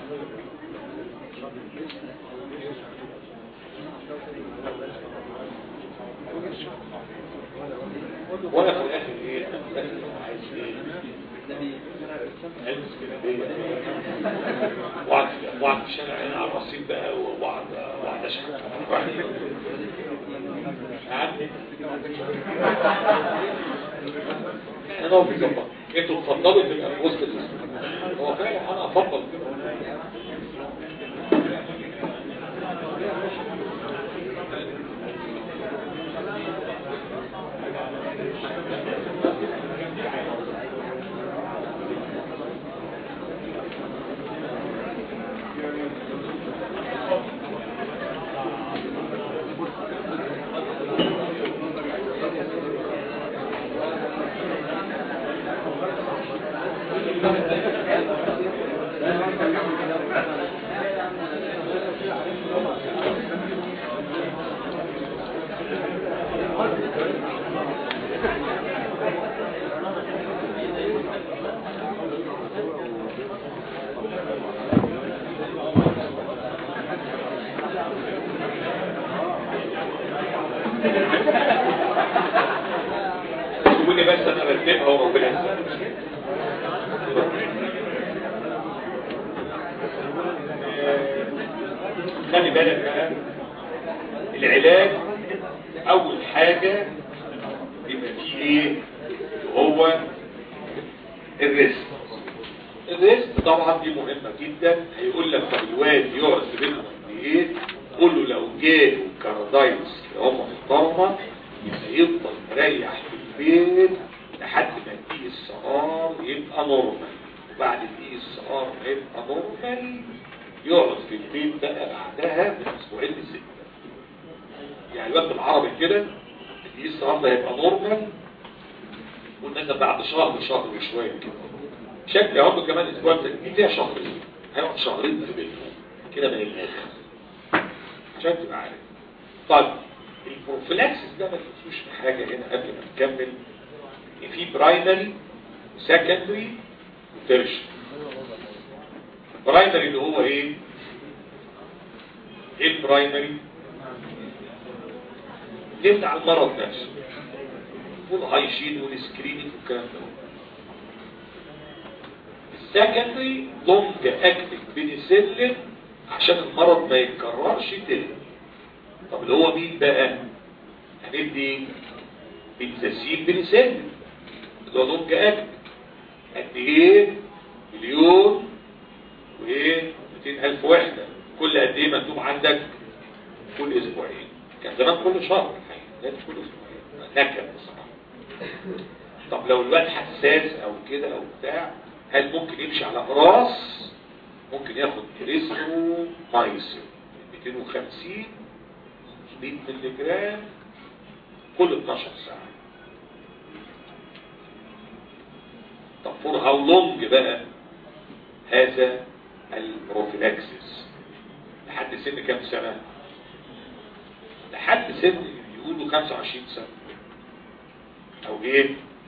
A: وانا في الاخر ايه عايز ايه البس كده وقعد وقعد في الشارع هنا على الرصيف بقى وقعد وقعد اشحن وقعد عندي انا هو في ظبط انتوا تفضلوا تبقى في وسط الاسم هو فعلا انا افضل كده سيبوني بس انا ارتبها وربنا يسلمك خلي بالك بقى العلاج اول حاجة يبقى فيه ايه هو الريسك الريست طبعا دي مهمة جدا هيقول لك طب الواد يقعد في بيتنا قد ايه قول له لو جاله كاردايتس يا ام محترمة يبقى يفضل مريح في البيت لحد ما الدي اس ار يبقى نورمال وبعد الدي اس ار ما يبقى نورمال يقعد في البيت بقى بعدها من اسبوعين لستة يعني الوقت العربي كده الدي اس ار ده هيبقى نورمال والناس بعد شهر شهر وشوية كده شكل يا رب كمان اسبوع دي فيها شهرين هيقعد شهرين في بيتهم كده من الاخر عشان تبقى عارف طيب البروفيلاكسس ده ما تنسوش في حاجه هنا قبل ما نكمل ان في برايمري سكندري وتيرشري البرايمري اللي هو ايه ايه البرايمري يمنع المرض نفسه والهايجين والسكرينينج والكلام ده السكندري لونج اكتف بنسلين عشان المرض ما يتكررش تاني طب اللي هو مين بقى هندي بنزاسين بنسلين اللي هو لونج اكتف قد ايه مليون وايه 200 الف وحده كل قد ايه مكتوب عندك كل اسبوعين كان زمان كل شهر الحقيقه لا مش كل اسبوعين نكد بصراحه طب لو الواد حساس او كده او بتاع هل ممكن يمشي على راس ممكن ياخد ريزرو مايسين 250 100 ملي جرام كل 12 ساعة طب فور هاو لونج بقى هذا البروفيلاكسس لحد سن كام سنة لحد سن يقولوا 25 سنة او ايه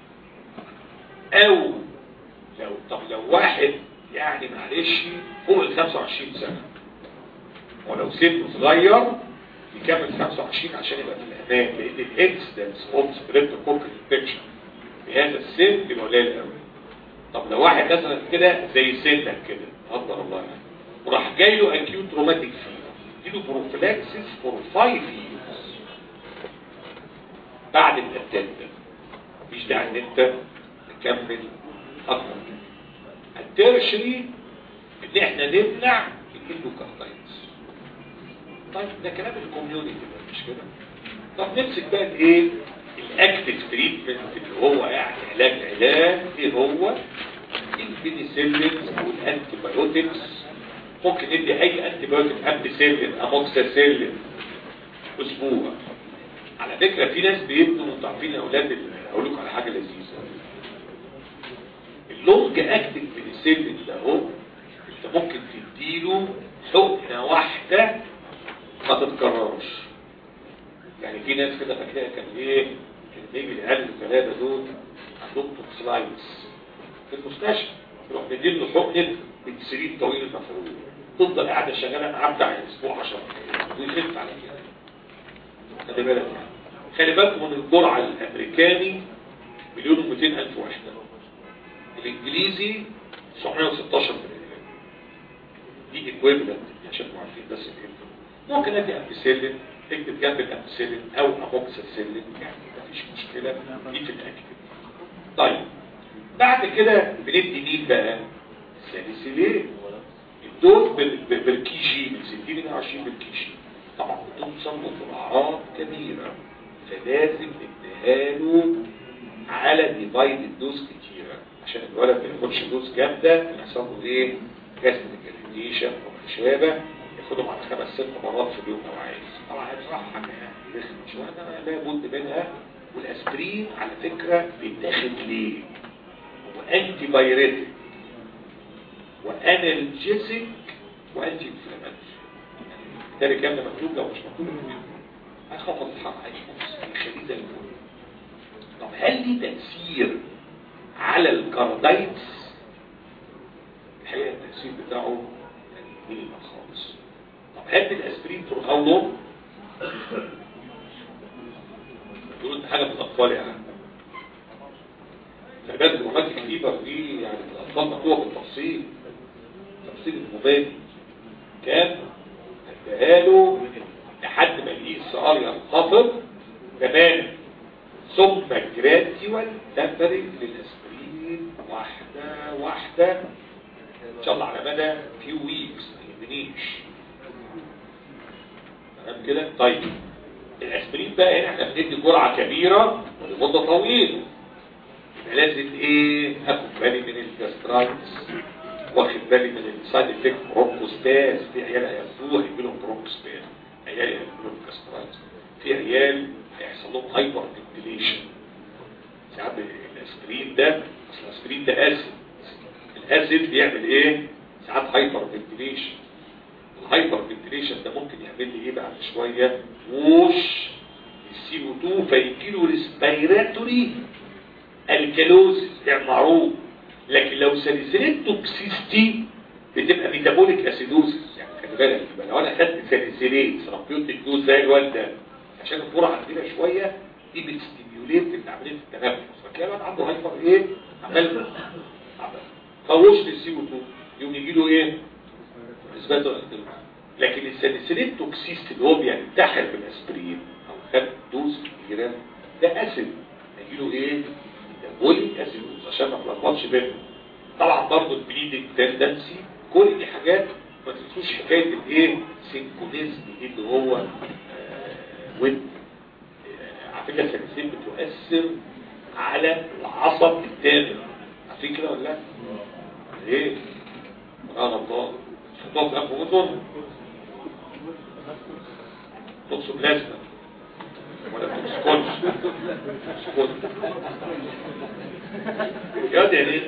A: او لو طب لو واحد يعني معلش فوق ال 25 سنة ولو سنه صغير يكمل 25 عشان يبقى في الامان لان الانسيدنس اوف ستريبتوكوكال انفكشن في هذا السن بيبقى قليل قوي طب لو واحد مثلا كده زي سنك كده قدر الله يعني وراح جاي له اكيوت روماتيك فيفر اديله بروفيلاكسيس فور 5 ييرز بعد الاتاك ده مفيش داعي ان انت تكمل اكتر الترشري ان احنا نمنع الاندوكاردايتس طيب ده كلام الكوميونتي ده مش كده طب نمسك بقى الايه الاكتف تريتمنت اللي هو يعني علاج علاج ايه هو البنسلين والانتي بايوتكس ممكن ندي اي انتي بايوتك امبيسيلين اموكساسيلين اسبوع على فكره في ناس بيبنوا انتوا عارفين يا اولاد اقول لكم على حاجه لذيذه اللونج اكتف بنسلين ده هو انت ممكن تديله حقنه واحده ما تتكررش يعني في ناس كده فاكرها كان ايه كان يجي العيال الثلاثه دول عندهم توكسلايتس في المستشفى يروح مدين له حقنه بنسلين طويل المفعول تفضل قاعده شغاله معاه بتاع اسبوع 10 ويخف على كده خلي بالك يعني خلي بالك من الجرعه الامريكاني مليون و200 الف وحده الانجليزي 916 مليون دي ايكويفالنت عشان تبقوا عارفين بس كده ممكن ادي امبيسيلين اكتب جنب الامبيسيلين او اموكسيسيلين يعني مفيش مشكله دي في الاكتب طيب بعد كده بندي مين بقى الساليسيلين الدوز بالكي جي من 60 ل 20 بالكي جي طبعا بتوصل لسرعات كبيره فلازم نديها له على ديفايد دوز كتيره عشان الولد ما ياخدش دوز جامده يحصل له ايه جسم الكاليديشن او ما شابه ياخدهم على خمس ست مرات في اليوم لو عايز طبعا هتروح حاجه يعني رخم شويه انما لابد منها والاسبرين على فكره بيتاخد ليه؟ هو انتي بايريتك وانالجيسيك وانتي انفلاماتوري بالتالي كان مكتوب لو مش مكتوب هيخفض الحرق هيخليه زي الفل طب هل ليه تأثير على الكاردايتس الحقيقة التأثير بتاعه مينيمال خالص طب هل الاسبرين فور هاو لونج تقول انت حاجة من الاطفال يعني فبالك الروماتيك ليبر دي يعني الاطفال مكتوبة بالتفصيل تفصيل المبادئ كان اداها لحد ما الاي اس ار ينخفض تماما ثم جراديوال تمبرنج للاسبرين واحدة واحدة ان شاء الله على مدى فيو ويكس ما يهمنيش تمام كده طيب الاسبرين بقى هنا احنا بندي جرعه كبيره ولمده طويله يبقى لازم ايه اخد بالي من الجاسترايتس واخد بالي من السايد افكت برونكوستاز في عيال هياخدوه هيجي لهم برونكوستاز عيال هيجي لهم جاسترايتس في عيال هيحصل لهم هايبر فنتيليشن ساعات الاسبرين ده اصل الاسبرين ده اسيد الاسيد بيعمل ايه ساعات هايبر فنتيليشن الهايبر فنتيليشن ده ممكن يعمل لي ايه بعد شويه ووش السي او 2 فيجي له ريسبيراتوري الكالوزيس يعني معروف لكن لو ساليسيليت توكسيستي بتبقى ميتابوليك اسيدوزيس يعني خلي بالك يبقى لو انا خدت ساليسيليت ثيرابيوتيك دوز زي الوالده عشان الجرعه كبيره شويه دي بتستيميوليت عمليه التنفس فتلاقي الواد عنده هايبر ايه عمال عمال فوش للسي او 2 يقوم يجي له ايه ريسبيراتوري لكن الساليسيليت توكسيست اللي هو بينتحر بالاسبرين او خد دوز كبيره ده اسيد هيجي له ايه بوليك اسيد عشان ما تلخبطش بينهم طبعا برضه البليدنج تندنسي كل دي حاجات ما تنسوش حكايه الايه سينكونيزم دي اللي هو آه ود آه على فكره السلسله بتؤثر على العصب الثامن عارفين كده ولا لا؟ ايه؟ سبحان الله حطوها في انف اذن توكسوبلازما ولا توكسكونش توكسكونش يا دي يعني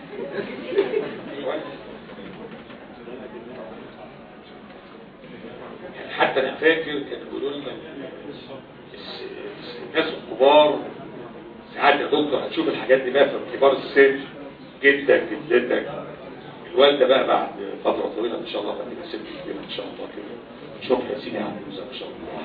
A: حتى انا فاكر كانوا بيقولوا لنا الناس الكبار ساعات يا دكتور هتشوف الحاجات دي بقى في كبار السن جدك جدتك الوالده بقى بعد فتره طويله ان شاء الله هتبقى ست كبيره ان شاء الله كده شوف يا سيدي عجوزه ما شاء الله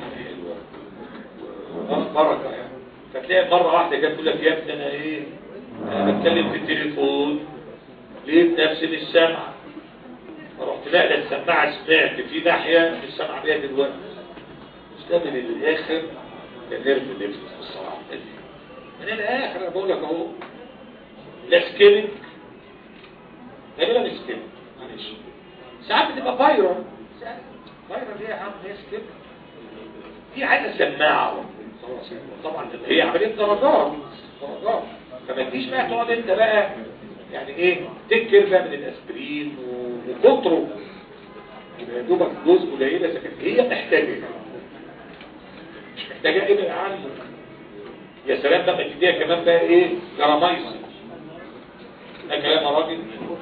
A: حلوه بركه يعني فتلاقي مره واحده جت تقول لك يا ابني انا ايه انا بتكلم في التليفون ليه نفسي مش سامعه فرحت لا ده السماعه سمعت في ناحيه مش سامعه بيها دلوقتي مش ده من الاخر ده نرف الليفت الصراحه من الاخر انا بقول لك اهو لا سكيلنج غالبا سكيلنج معلش ساعات بتبقى فايرال فايرال دي يا عم هي سكيلنج دي عايزه سماعه طبعا هي عمليه درجات درجات فما تجيش بقى تقعد انت بقى يعني ايه تكر بقى من الاسبرين وكتره يبقى يا دوبك دوز قليله لكن هي محتاجه مش محتاجه ايه بقى عنه يا سلام بقى تديها كمان بقى ايه جرامايسي ده كلام يا راجل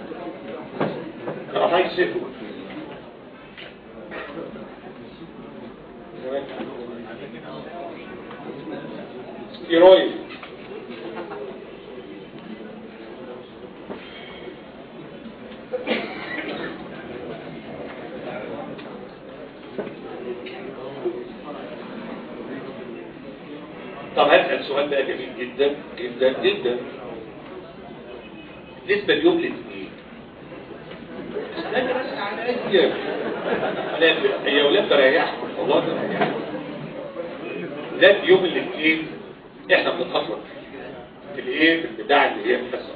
A: جرامايسي ستيرويد طب هسأل سؤال بقى جميل جدا جدا جدا بالنسبة ليوم الاثنين استنى بس على ايام هي ولاد بريح والله بريح ولاد يوم الاثنين احنا بنتأخر في الايه في البتاع اللي هي الحصة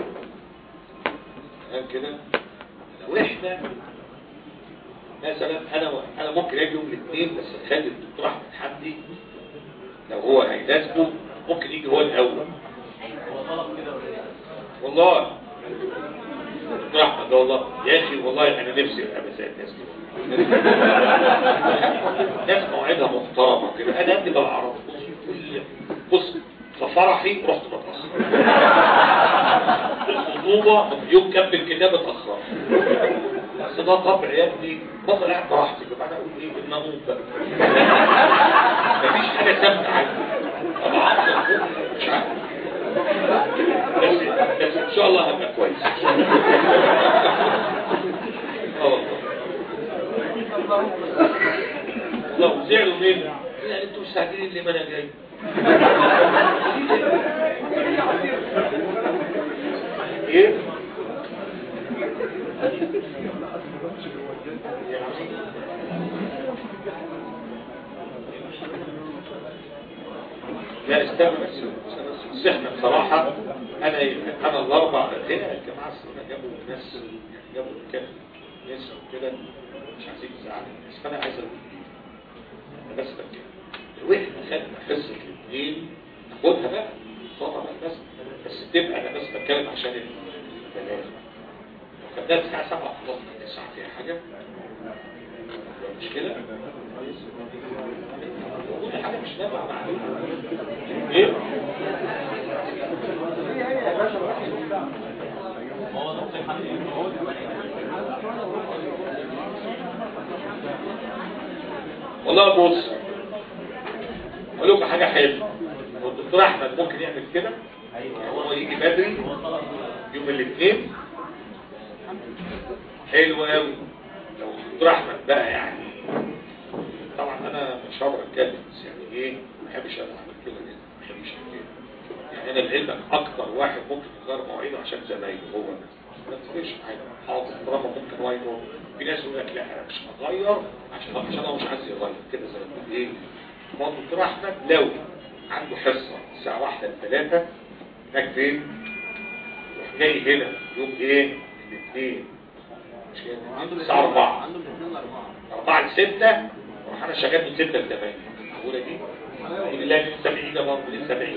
A: تمام كده لو احنا مثلا انا انا ممكن اجي يوم الاثنين بس اخلي الدكتور احمد حمدي لو هو هيناسبه ممكن يجي هو الاول والله دكتور احمد ده والله يا اخي والله انا نفسي ابقى مساء الناس كده ناس موعدها محترمه كده انا قد ما بعرف بص ففرحي رحت متاخر الخطوبه يوم كمل الكتاب اتاخر بس ده طبع يا ابني بفضل قاعد براحتي يبقى انا اقول ايه بالمامون بقى مفيش حاجه ثابته عندي طبعا مش عارف بس بس ان شاء الله هبقى كويس اه والله لو زعلوا مني لا انتوا مستعجلين ليه ما انا جاي ايه لا استنى بس استنى بس بس احنا بصراحة انا انا الاربع هنا الجماعة السنة جابوا ناس يعني جابوا كام ناس وكده مش عايزين يزعلوا بس فانا عايز اقول انا بس بتكلم لو احنا خدنا حصة الاثنين ناخدها بقى صوتها بقى بس بس تبقى انا بس بتكلم عشان البنات لو خدناها الساعة 7 خلاص الساعة فيها حاجة مش كده كل حاجة مش نافعة معلومة ايه والله بص اقول لكم حاجة حلوة هو الدكتور احمد ممكن يعمل كده يعني هو يجي بدري يوم الاثنين حلو قوي لو الدكتور احمد بقى يعني طبعا انا مش هقدر اتكلم بس يعني ايه ما بحبش انا اعمل كده ليه؟ ما بحبش كده يعني انا لعلمك اكتر واحد ممكن يغير مواعيده عشان زمايله هو ده ما تفرقش معايا حاضر طالما ممكن هو يغير في ناس يقول لك لا انا مش هغير عشان عشان انا مش عايز يغير كده زي ما تقول ايه هو الدكتور احمد لو عنده حصه الساعه 1 ل 3 هناك فين؟ يروح جاي هنا يوم ايه؟ الاثنين مش كده؟ الساعه 4
B: عنده من 2 ل 4
A: 4 ل 6 اروح انا شغال من 6 ل 8 معقوله دي؟ يقول لا لسه بعيده برضه لسه بعيد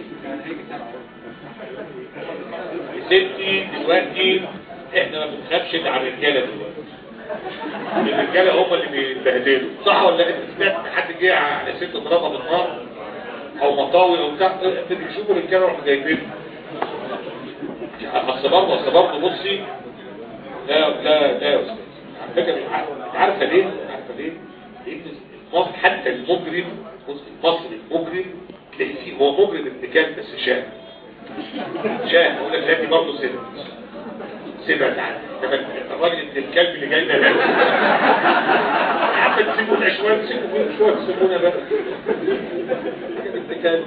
A: ستي دلوقتي احنا ما بنخافش على الرجاله دلوقتي الرجاله هم اللي بيتبهدلوا صح ولا لا؟ انت سمعت ان حد جه على ست ضربها بالنار او مطاوي او بتاع بتشوفوا الرجاله راحوا جايبين اصل برضه اصل برضه بصي لا لا لا يا استاذ على فكره مش عارف- انت عارفه ليه؟ عارفه ليه؟ لان المصري حتى المجرم بص المصري المجرم تلاقي فيه هو مجرم ارتكاب بس شاه شاه يقول لك لا دي برضه سيبها سيبها تعالى انما الراجل ابن الكلب اللي جاي ده لا يا عم تسيبونا شويه تسيبونا شويه تسيبونا بقى ابن كلب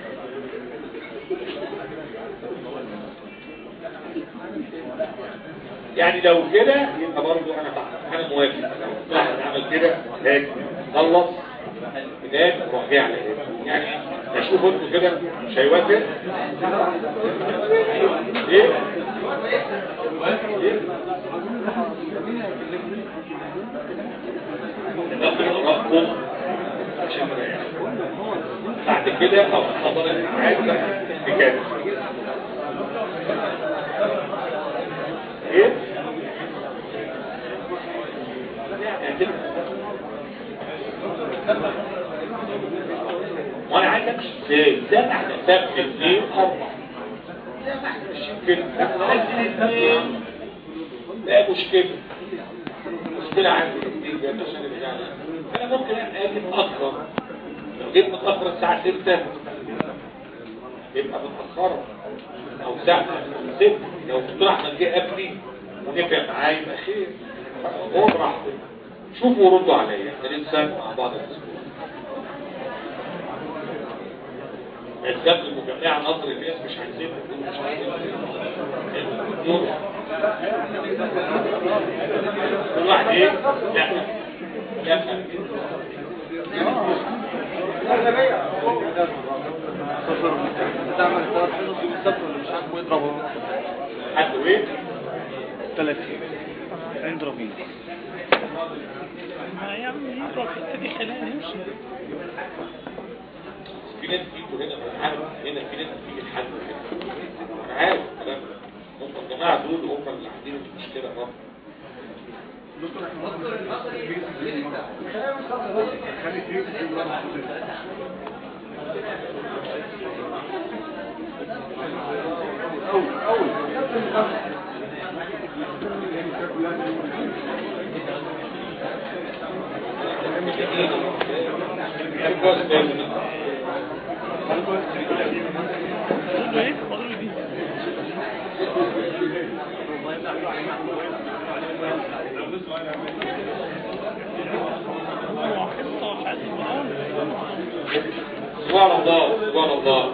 A: يعني لو كده يبقى برضه انا بعمل انا موافق لو واحد عمل كده هاجي خلص هناك وروح جاي على هنا يعني اشوف انتوا كده مش هيوافق ايه ايه ناخد رأيكم عشان نريح. بعد كده او حضر العادة بكام ايه وانا عايز امشي ازاي ده احنا سبت اثنين اربعة ده احنا ماشيين كده عايزين اثنين لا مشكلة مشكلة عندي الاثنين ده عشان الرجال انا ممكن اجي متأخر لو جيت متأخر الساعة 6 يبقى متأخرة او ساعة 6 لو الدكتور احمد جه قبلي ونفع معايا يبقى خير هو براحته شوفوا وردوا عليا احنا نتسال مع بعض الاسبوع الزمن المجمعة نظر الناس مش عايزين مش عايزين كل واحد ايه لا لا
B: تعمل ثلاث حصص يوم السبت ولا مش عارف يضربه
A: حد ايه
B: ثلاث اضربين
C: ما يا عم يضرب التاني خلينا نمشي
A: في ناس بيجوا هنا انا عارف هنا في ناس بتيجي لحد هنا انا عارف الكلام ده هم الجماعه دول هم اللي عاملين المشكله برضه
C: قول له ايه فاضل دي هو حصه مش عايز يبقى
A: سبحان الله سبحان الله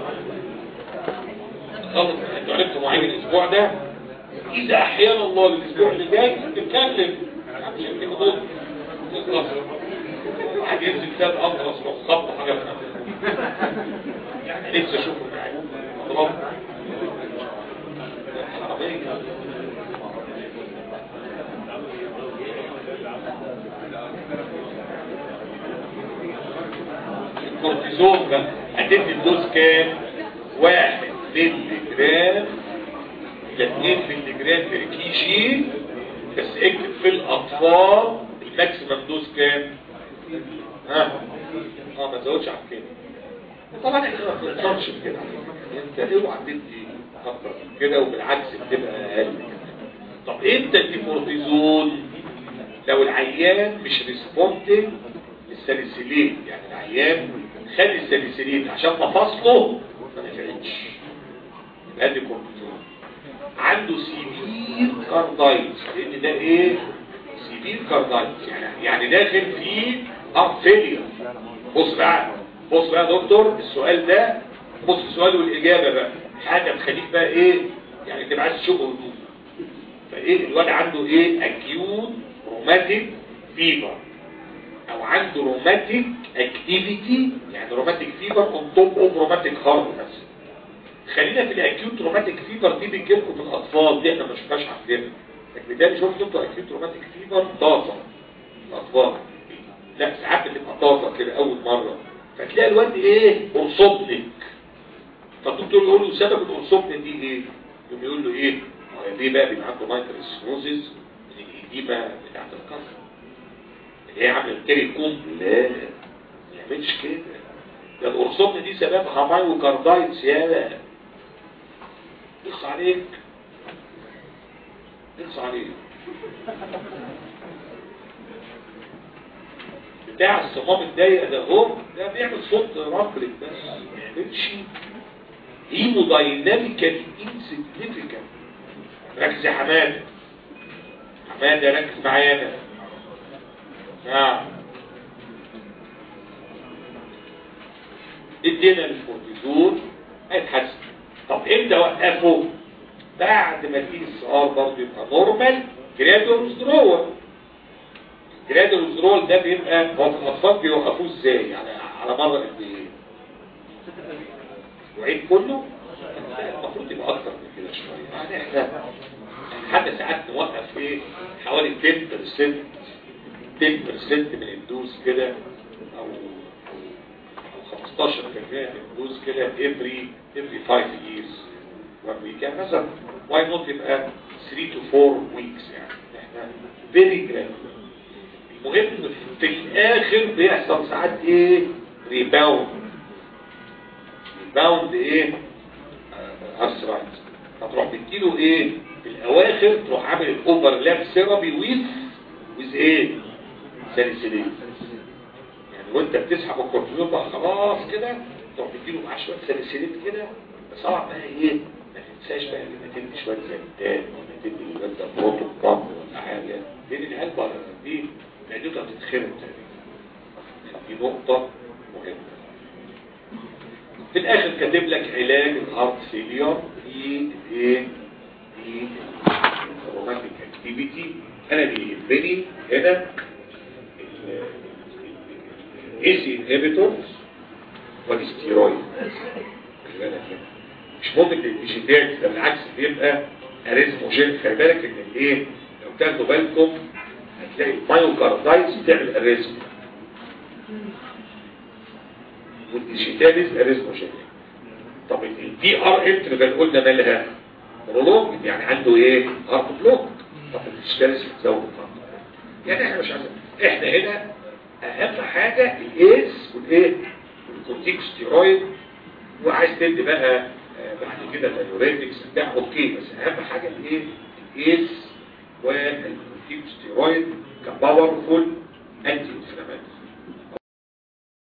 A: خلص انتوا عرفتوا مواعيد الاسبوع ده اذا احيانا الله الاسبوع اللي جاي نتكلم عشان كده ضد نخلص واحد ينزل كتاب اخلص لو خبط حاجه في نفسه يعني نفسي اشوفه معايا اضرب عربية الكورتيزون بقى هتدي الدوز كام؟ واحد ملي جرام ل 2 ملي جرام في كي جي بس اكتب في الاطفال الماكسيمم دوز كام؟ ها؟ اه ما تزودش عن كده طبعا احنا ما بنقدرش كده انت اوعى تدي اكتر من كده وبالعكس بتبقى اقل طب امتى تدي كورتيزون لو العيان مش ريسبوندنج للساليسيلين يعني العيان خلي الساليسيلين عشان مفاصله ما نفعتش يبقى دي كورتيزون عنده سيفير كاردايتس لان ده ايه سيفير كاردايتس يعني يعني داخل في ار فيلير بص بقى بص بقى يا دكتور السؤال ده بص السؤال والاجابه بقى حاجه تخليك بقى ايه يعني تبقى عايز تشوف هدوء فايه الواد عنده ايه اكيوت روماتيك فيبر او عنده روماتيك اكتيفيتي يعني روماتيك فيبر اون توب اوف روماتيك هارت بس خلينا في الاكيوت روماتيك فيبر دي بتجيلكم في الاطفال دي احنا ما شفناش عندنا لكن بالتالي شفت انتوا اكيوت روماتيك فيبر طازه الاطفال لا ساعات بتبقى طازه كده اول مره فتلاقي الواد ايه ارصبنك فالدكتور يقول له سبب الارصبن دي ايه يقوم يقول له ايه هو ليه بقى بيبقى عنده مايكرو سنوزز من الإديمة بتاعت القصر اللي هي عامله كاري كوم لا ما يعملش كده ده الارصبن دي سببها مايوكاردايتس يا نقص عليك نقص عليك بتاع الصمام الضيق ده هو ده بيعمل صوت رابلك بس ما يعملش هيمودايناميكال انسيجنيفيكانت ركز يا حماده حماده ركز معايا نعم ادينا الكورتيزون هيتحسن طب امتى وقفه بعد ما تيجي السعار برضه يبقى نورمال جرادوال ويزدرول جرادوال ويزدرول ده بيبقى هو في الاطفال بيوقفوه ازاي يعني على مر قد ايه وعيد كله لا، المفروض يبقى اكتر من كده شويه يعني احنا حتى ساعات نوقف ايه حوالي 10% 10% من الدوز كده او او 15% من الدوز كده every every 5 years one week يعني مثلا why not يبقى 3 to 4 weeks يعني احنا very gradual المهم في الاخر بيحصل ساعات ايه ريباوند ريباوند ايه ارثرايت فتروح بتديله ايه في الاواخر تروح عامل الاوفرلاب ثيرابي ويز ويز ايه ساليسيلين يعني وانت بتسحب الكورتيزون بقى خلاص كده تروح تديله معاه شويه ساليسيلين كده بس طبعا بقى ايه ما تنساش بقى ان تدي شويه زيتان ولا تدي الولاد ده بروتو بامب ولا حاجه لان العيال بقى دي معدتها هتتخرب تقريبا دي نقطه مهمه في الاخر كاتب لك علاج الهارت فيلير في ايه في الروماتيك اكتيفيتي انا اللي يهمني هنا الايسي انهبيتورز والستيرويد خلي بالك هنا. مش مهم الديجيتال ده بالعكس بيبقى اريزموجين خلي بالك ان الايه لو تاخدوا بالكم هتلاقي المايوكاردايتس بتعمل اريزم والديجيتاليز اريزموجين طب الدي ار انترفال قلنا مالها برولونج يعني عنده ايه هارت بلوك طب الديجيتاليز بتزود الهارت يعني احنا مش عايزين احنا هنا اهم حاجة الايس والايه والكورتيكوستيرويد وعايز تدي بقى آه، بعد كده الانيوريتكس بتاع اوكي بس اهم حاجة الايه الايس والكورتيكوستيرويد كباورفول انتي انفلاماتوري